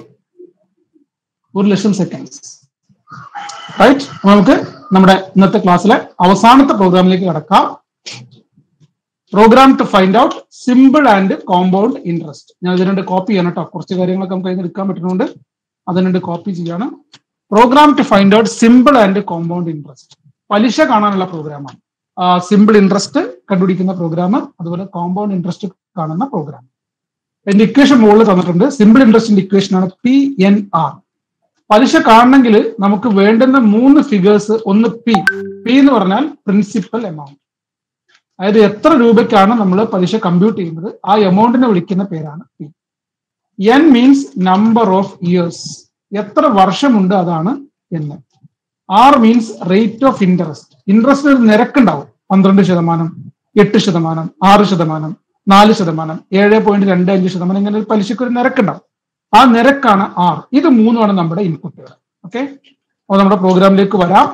Speaker 1: ഒരു ലക്ഷം സെക്കൻഡ്സ് റൈറ്റ് നമുക്ക് നമ്മുടെ ഇന്നത്തെ ക്ലാസ്സിലെ അവസാനത്തെ പ്രോഗ്രാമിലേക്ക് കടക്കാം program to find out simple and compound interest ഞാൻ ഇതിനുണ്ട് കോപ്പി ചെയ്യണം കേട്ടോ കുറച്ച് കാര്യങ്ങളൊക്കെ നമുക്ക് അതിന് എടുക്കാൻ പറ്റുന്നുണ്ട് അതിനുണ്ട് കോപ്പി ചെയ്യാണ് program to find out simple and compound interest പലിശ കാണാനുള്ള പ്രോഗ്രാമാണ് സിമ്പിൾ ഇൻട്രസ്റ്റ് കണ്ടുപിടിക്കുന്ന പ്രോഗ്രാം അതുപോലെ കോമ്പൗണ്ട് ഇൻട്രസ്റ്റ് കാണുന്ന പ്രോഗ്രാം എന്റെ ഇക്വേഷൻ മുകളിൽ തന്നിട്ടുണ്ട് സിമ്പിൾ ഇൻട്രസ്റ്റിന്റെ ഇക്വേഷൻ ആണ് പി എൻ ആർ പലിശ കാണണമെങ്കിൽ നമുക്ക് വേണ്ടുന്ന മൂന്ന് ഫിഗേഴ്സ് ഒന്ന് പി പി എന്ന് പറഞ്ഞാൽ പ്രിൻസിപ്പൽ എമൗണ്ട് അതായത് എത്ര രൂപയ്ക്കാണ് നമ്മൾ പലിശ കമ്പ്യൂട്ട് ചെയ്യുന്നത് ആ എമൗണ്ടിനെ വിളിക്കുന്ന പേരാണ് P N means number of years എത്ര വർഷമുണ്ട് അതാണ് എന്ന് R means rate of interest interest ഒരു നിരക്കുണ്ടാവും പന്ത്രണ്ട് ശതമാനം എട്ട് ശതമാനം ആറ് ശതമാനം നാല് ശതമാനം ഏഴ് പോയിന്റ് രണ്ട് അഞ്ച് ശതമാനം ഇങ്ങനെ ഒരു പലിശക്ക് ഒരു നിരക്കുണ്ടാവും ആ നിരക്കാണ് ആർ ഇത് മൂന്നുമാണ് നമ്മുടെ ഇൻപുട്ടുകൾ ഓക്കെ അപ്പൊ നമ്മുടെ പ്രോഗ്രാമിലേക്ക് വരാം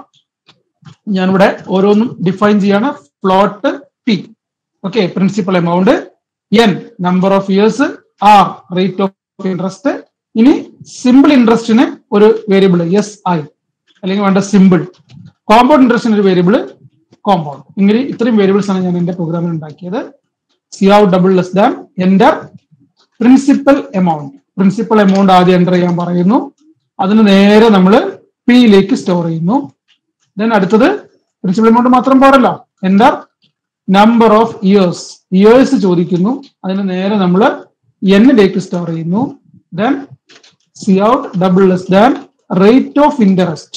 Speaker 1: ഞാനിവിടെ ഓരോന്നും ഡിഫൈൻ ചെയ്യാണ് float P okay principal amount N number of years R rate of interest ഇനി സിമ്പിൾ ഇൻട്രസ്റ്റിന് ഒരു വേരിയബിൾ എസ് ഐ അല്ലെങ്കിൽ വേണ്ട സിമ്പിൾ കോമ്പൗണ്ട് ഇൻട്രസ്റ്റിന് ഒരു വേരിയബിൾ കോമ്പൗണ്ട് ഇങ്ങനെ ഇത്രയും വേരിയബിൾസ് ആണ് ഞാൻ എന്റെ പ്രോഗ്രാമിൽ ഉണ്ടാക്കിയത് C out double less than enter principal amount principal amount ആദ്യം എൻ്റർ ചെയ്യാൻ പറയുന്നു അതിന് നേരെ നമ്മൾ പിയിലേക്ക് സ്റ്റോർ ചെയ്യുന്നു ദെൻ അടുത്തത് പ്രിൻസിപ്പൽ എമൗണ്ട് മാത്രം പോരല്ലോ enter number of years years ചോദിക്കുന്നു അതിന് നേരെ നമ്മൾ എന്നിലേക്ക് സ്റ്റോർ ചെയ്യുന്നു then C out double less than rate of interest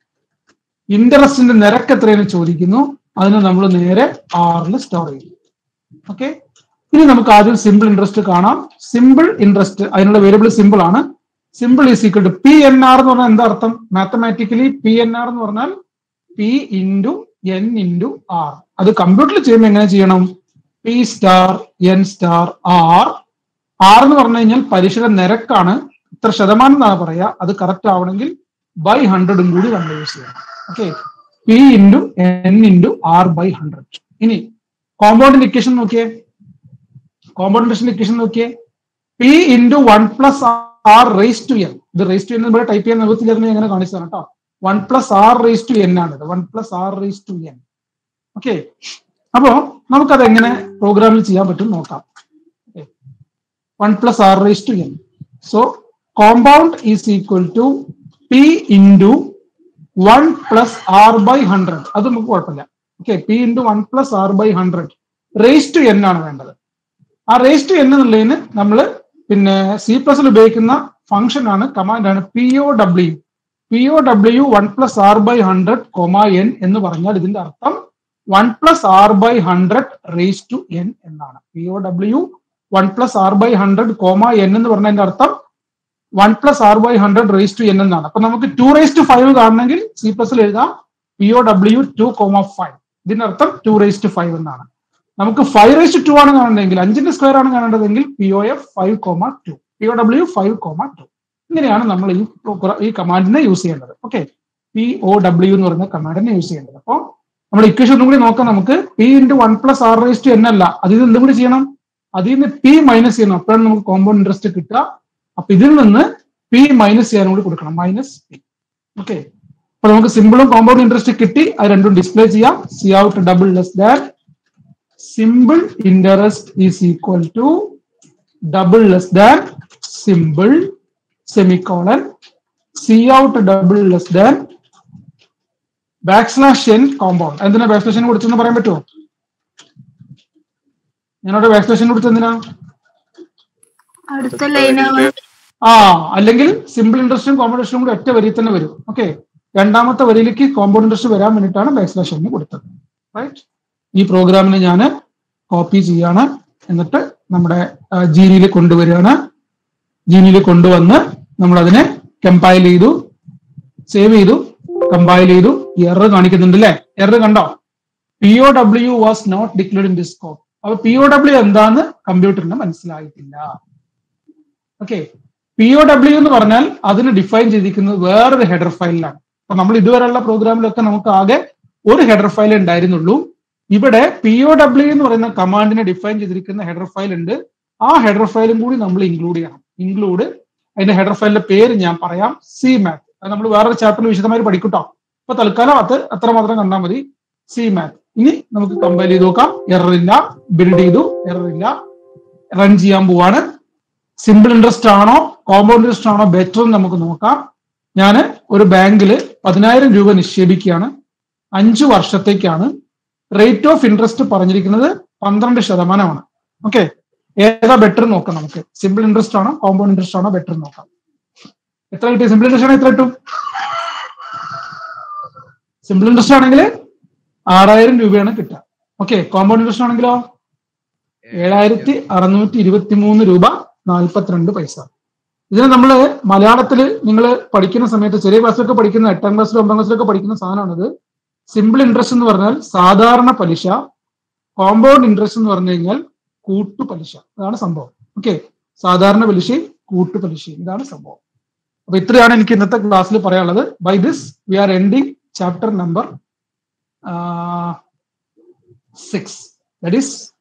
Speaker 1: ഇൻട്രസ്റ്റിന്റെ നിരക്ക് എത്രയെന്ന് ചോദിക്കുന്നു അതിന് നമ്മൾ നേരെ ആറിൽ സ്റ്റോർ ചെയ്യുന്നു ഓക്കെ ഇനി നമുക്ക് ആദ്യം സിമ്പിൾ ഇൻട്രസ്റ്റ് കാണാം സിമ്പിൾ ഇൻട്രസ്റ്റ് അതിനുള്ള വേരിയബിൾ സിമ്പിൾ ആണ് simple is equal to P N R എന്ന് പറഞ്ഞാൽ എന്താ അർത്ഥം മാത്തമാറ്റിക്കലി പി എൻ ആർ എന്ന് പറഞ്ഞാൽ P into N into R അത് കമ്പ്യൂട്ടറിൽ ചെയ്യുമ്പോൾ എങ്ങനെ ചെയ്യണം P star N star R R എന്ന് പറഞ്ഞു കഴിഞ്ഞാൽ പലിശയുടെ നിരക്കാണ് ഇത്ര ശതമാനം എന്നാണ് പറയാ അത് കറക്റ്റ് ആവണമെങ്കിൽ ബൈ ഹൺഡ്രഡും കൂടി നമ്മൾ യൂസ് ചെയ്യണം okay P into N into R by hundred ഇനി കോമ്പൗണ്ട് ഇക്വേഷൻ നോക്കിയേ കോമ്പൗണ്ട് ഇക്വേഷൻ നോക്കിയേ P into one plus R raise to N ഇത് റേസ് ടു എൻ ഇവിടെ ടൈപ്പ് ചെയ്യാൻ നിവൃത്തിയില്ലായിരുന്നു എങ്ങനെ കാണിച്ചതാണ് കേട്ടോ one plus R raise to N ആണ് ഇത് one plus R raise to N okay അപ്പോ നമുക്കത് എങ്ങനെ പ്രോഗ്രാമിൽ ചെയ്യാൻ പറ്റും നോക്കാം one plus R raise to N so compound is equal to P into one plus R by hundred അത് നമുക്ക് കുഴപ്പമില്ല okay P into one plus R by hundred raise to N ആണ് വേണ്ടത് ആ റേസ് ടു എൻ എന്നുള്ളതിന് നമ്മൾ പിന്നെ C പ്ലസിൽ ഉപയോഗിക്കുന്ന ഫംഗ്ഷൻ ആണ് കമാൻഡ് ആണ് P O W P O W one plus R by hundred comma N എന്ന് പറഞ്ഞാൽ ഇതിന്റെ അർത്ഥം one plus R by hundred raise to N എന്നാണ് P O W one plus R by hundred comma N എന്ന് പറഞ്ഞതിന്റെ അർത്ഥം one plus R by hundred raise to N എന്നാണ് അപ്പൊ നമുക്ക് ടു റേസ് ടു ഫൈവ് കാണണമെങ്കിൽ സി പ്ലസിൽ എഴുതാം P O W two comma five ഇതിന്റെ അർത്ഥം ടു റേസ് ടു ഫൈവ് എന്നാണ് നമുക്ക് ഫൈവ് റേസ് ടു ടു ആണ് കാണേണ്ടതെങ്കിൽ അഞ്ചിന്റെ സ്ക്വയർ ആണ് കാണേണ്ടതെങ്കിൽ P O F five comma two P O W five comma two ഇങ്ങനെയാണ് നമ്മൾ ഈ pro- ഈ കമാൻഡിനെ യൂസ് ചെയ്യേണ്ടത് ഓക്കെ പി ഒ ഡബ്ല്യു എന്ന് പറയുന്ന കമാൻഡിനെ യൂസ് ചെയ്യേണ്ടത് അപ്പോൾ നമ്മൾ ഇക്വേഷൻ ഒന്നും കൂടി നോക്കാം നമുക്ക് P into one plus R raise to N അല്ല അതിൽ നിന്ന് എന്തും കൂടി ചെയ്യണം അതിൽ നിന്ന് പി മൈനസ് ചെയ്യണം അപ്പോഴാണ് നമുക്ക് കോമ്പൗണ്ട് ഇൻട്രസ്റ്റ് കിട്ടുക അപ്പൊ ഇതിൽ നിന്ന് പി മൈനസ് ചെയ്യാനും കൂടി കൊടുക്കണം മൈനസ് പി ഓക്കെ അപ്പൊ നമുക്ക് സിമ്പിളും കോമ്പൗണ്ട് ഇൻട്രസ്റ്റ് കിട്ടി അത് രണ്ടും ഡിസ്പ്ലേ ചെയ്യാം C out double less than simple interest is equal to double less than simple semicolon C out double less than backslash N compound എന്തിനാ ബാക്ക് സ്ലാഷ് കൊടുത്തെന്ന് പറയാൻ പറ്റുമോ ഞാനവിടെ ബാക്ക് സ്ലാഷ് കൊടുത്ത് എന്തിനാ
Speaker 2: അടുത്ത ലൈനാണ്
Speaker 1: ആ അല്ലെങ്കിൽ സിമ്പിൾ ഇൻട്രസ്റ്റും കോമ്പൗണ്ട് ഇൻട്രസ്റ്റും കൂടി ഒറ്റ വരിയിൽ തന്നെ വരും ഓക്കെ രണ്ടാമത്തെ വരിയിലേക്ക് കോമ്പൗണ്ട് ഇൻട്രസ്റ്റ് വരാൻ വേണ്ടിയിട്ടാണ് ബാക്ക് സ്ലാഷ് എന്ന് കൊടുത്തത് റൈറ്റ് ഈ പ്രോഗ്രാമിനെ ഞാൻ കോപ്പി ചെയ്യാണ് എന്നിട്ട് നമ്മുടെ ജീനിയിൽ കൊണ്ടുവരികയാണ് ജീനിയിൽ കൊണ്ടുവന്ന് നമ്മൾ അതിനെ കമ്പൈൽ ചെയ്തു സേവ് ചെയ്തു കമ്പൈൽ ചെയ്തു എറർ കാണിക്കുന്നുണ്ട് അല്ലേ എറർ കണ്ടോ P O W was not declared in this scope അപ്പൊ പി ഒ ഡബ്ല്യു എന്താന്ന് കമ്പ്യൂട്ടറിന് മനസ്സിലായിട്ടില്ല ഓക്കെ പി ഒ ഡബ്ല്യു എന്ന് പറഞ്ഞാൽ അതിന് ഡിഫൈൻ ചെയ്തിരിക്കുന്നത് വേറൊരു ഹെഡർ ഫയലിലാണ് അപ്പൊ നമ്മൾ ഇതുവരെയുള്ള പ്രോഗ്രാമിലൊക്കെ നമുക്ക് ആകെ ഒരു ഹെഡർ ഫയൽ ഉണ്ടായിരുന്നുള്ളൂ ഇവിടെ പി ഒ ഡബ്ല്യു എന്ന് പറയുന്ന കമാൻഡിനെ ഡിഫൈൻ ചെയ്തിരിക്കുന്ന ഹെഡർ ഫയൽ ഉണ്ട് ആ ഹെഡർ ഫയലും കൂടി നമ്മൾ ഇൻക്ലൂഡ് ചെയ്യണം ഇൻക്ലൂഡ് അതിന്റെ ഹെഡർ ഫയലിന്റെ പേര് ഞാൻ പറയാം സി മാത്ത് അത് നമ്മൾ വേറൊരു ചാപ്റ്ററിൽ വിശദമായി പഠിക്കട്ടോ അപ്പൊ തൽക്കാലം അത് അത്ര മാത്രം കണ്ടാൽ മതി സി മാത്ത് ഇനി നമുക്ക് കമ്പൈൽ ചെയ്ത് നോക്കാം എറർ ഇല്ല ബിൽഡ് ചെയ്തു എറർ ഇല്ല റൺ ചെയ്യാൻ പോവാണ് സിമ്പിൾ ഇൻട്രസ്റ്റ് ആണോ കോമ്പൗണ്ട് ഇൻട്രസ്റ്റ് ആണോ ബെറ്റർ എന്ന് നമുക്ക് നോക്കാം ഞാൻ ഒരു ബാങ്കിൽ പതിനായിരം രൂപ നിക്ഷേപിക്കുകയാണ് അഞ്ചു വർഷത്തേക്കാണ് റേറ്റ് ഓഫ് ഇൻട്രസ്റ്റ് പറഞ്ഞിരിക്കുന്നത് പന്ത്രണ്ട് ശതമാനമാണ് ഓക്കെ ഏതാ ബെറ്റർ നോക്കാം നമുക്ക് സിമ്പിൾ ഇൻട്രസ്റ്റ് ആണോ കോമ്പൗണ്ട് ഇൻട്രസ്റ്റ് ആണോ ബെറ്റർ നോക്കാം എത്ര കിട്ടി സിമ്പിൾ ഇൻട്രസ്റ്റ് ആണെങ്കിൽ എത്ര കിട്ടും സിമ്പിൾ ഇൻട്രസ്റ്റ് ആണെങ്കിൽ ആറായിരം രൂപയാണ് കിട്ടുക ഓക്കെ കോമ്പൗണ്ട് ഇൻട്രസ്റ്റ് ആണെങ്കിലോ ഏഴായിരത്തി അറുന്നൂറ്റി ഇരുപത്തി മൂന്ന് രൂപ നാൽപ്പത്തിരണ്ട് പൈസ ഇതിന് നമ്മൾ മലയാളത്തിൽ നിങ്ങൾ പഠിക്കുന്ന സമയത്ത് ചെറിയ ക്ലാസ്സിലൊക്കെ പഠിക്കുന്ന എട്ടാം ക്ലാസ്സിലും ഒമ്പതാം ക്ലാസ്സിലൊക്കെ പഠിക്കുന്ന സാധനമാണിത് സിമ്പിൾ ഇൻട്രസ്റ്റ് എന്ന് പറഞ്ഞാൽ സാധാരണ പലിശ കോമ്പൗണ്ട് ഇൻട്രസ്റ്റ് എന്ന് പറഞ്ഞു കഴിഞ്ഞാൽ കൂട്ടുപലിശ അതാണ് സംഭവം ഓക്കെ സാധാരണ പലിശയും കൂട്ടുപലിശയും ഇതാണ് സംഭവം അപ്പൊ ഇത്രയാണ് എനിക്ക് ഇന്നത്തെ ക്ലാസ്സിൽ പറയാനുള്ളത് by this we are ending chapter number six that is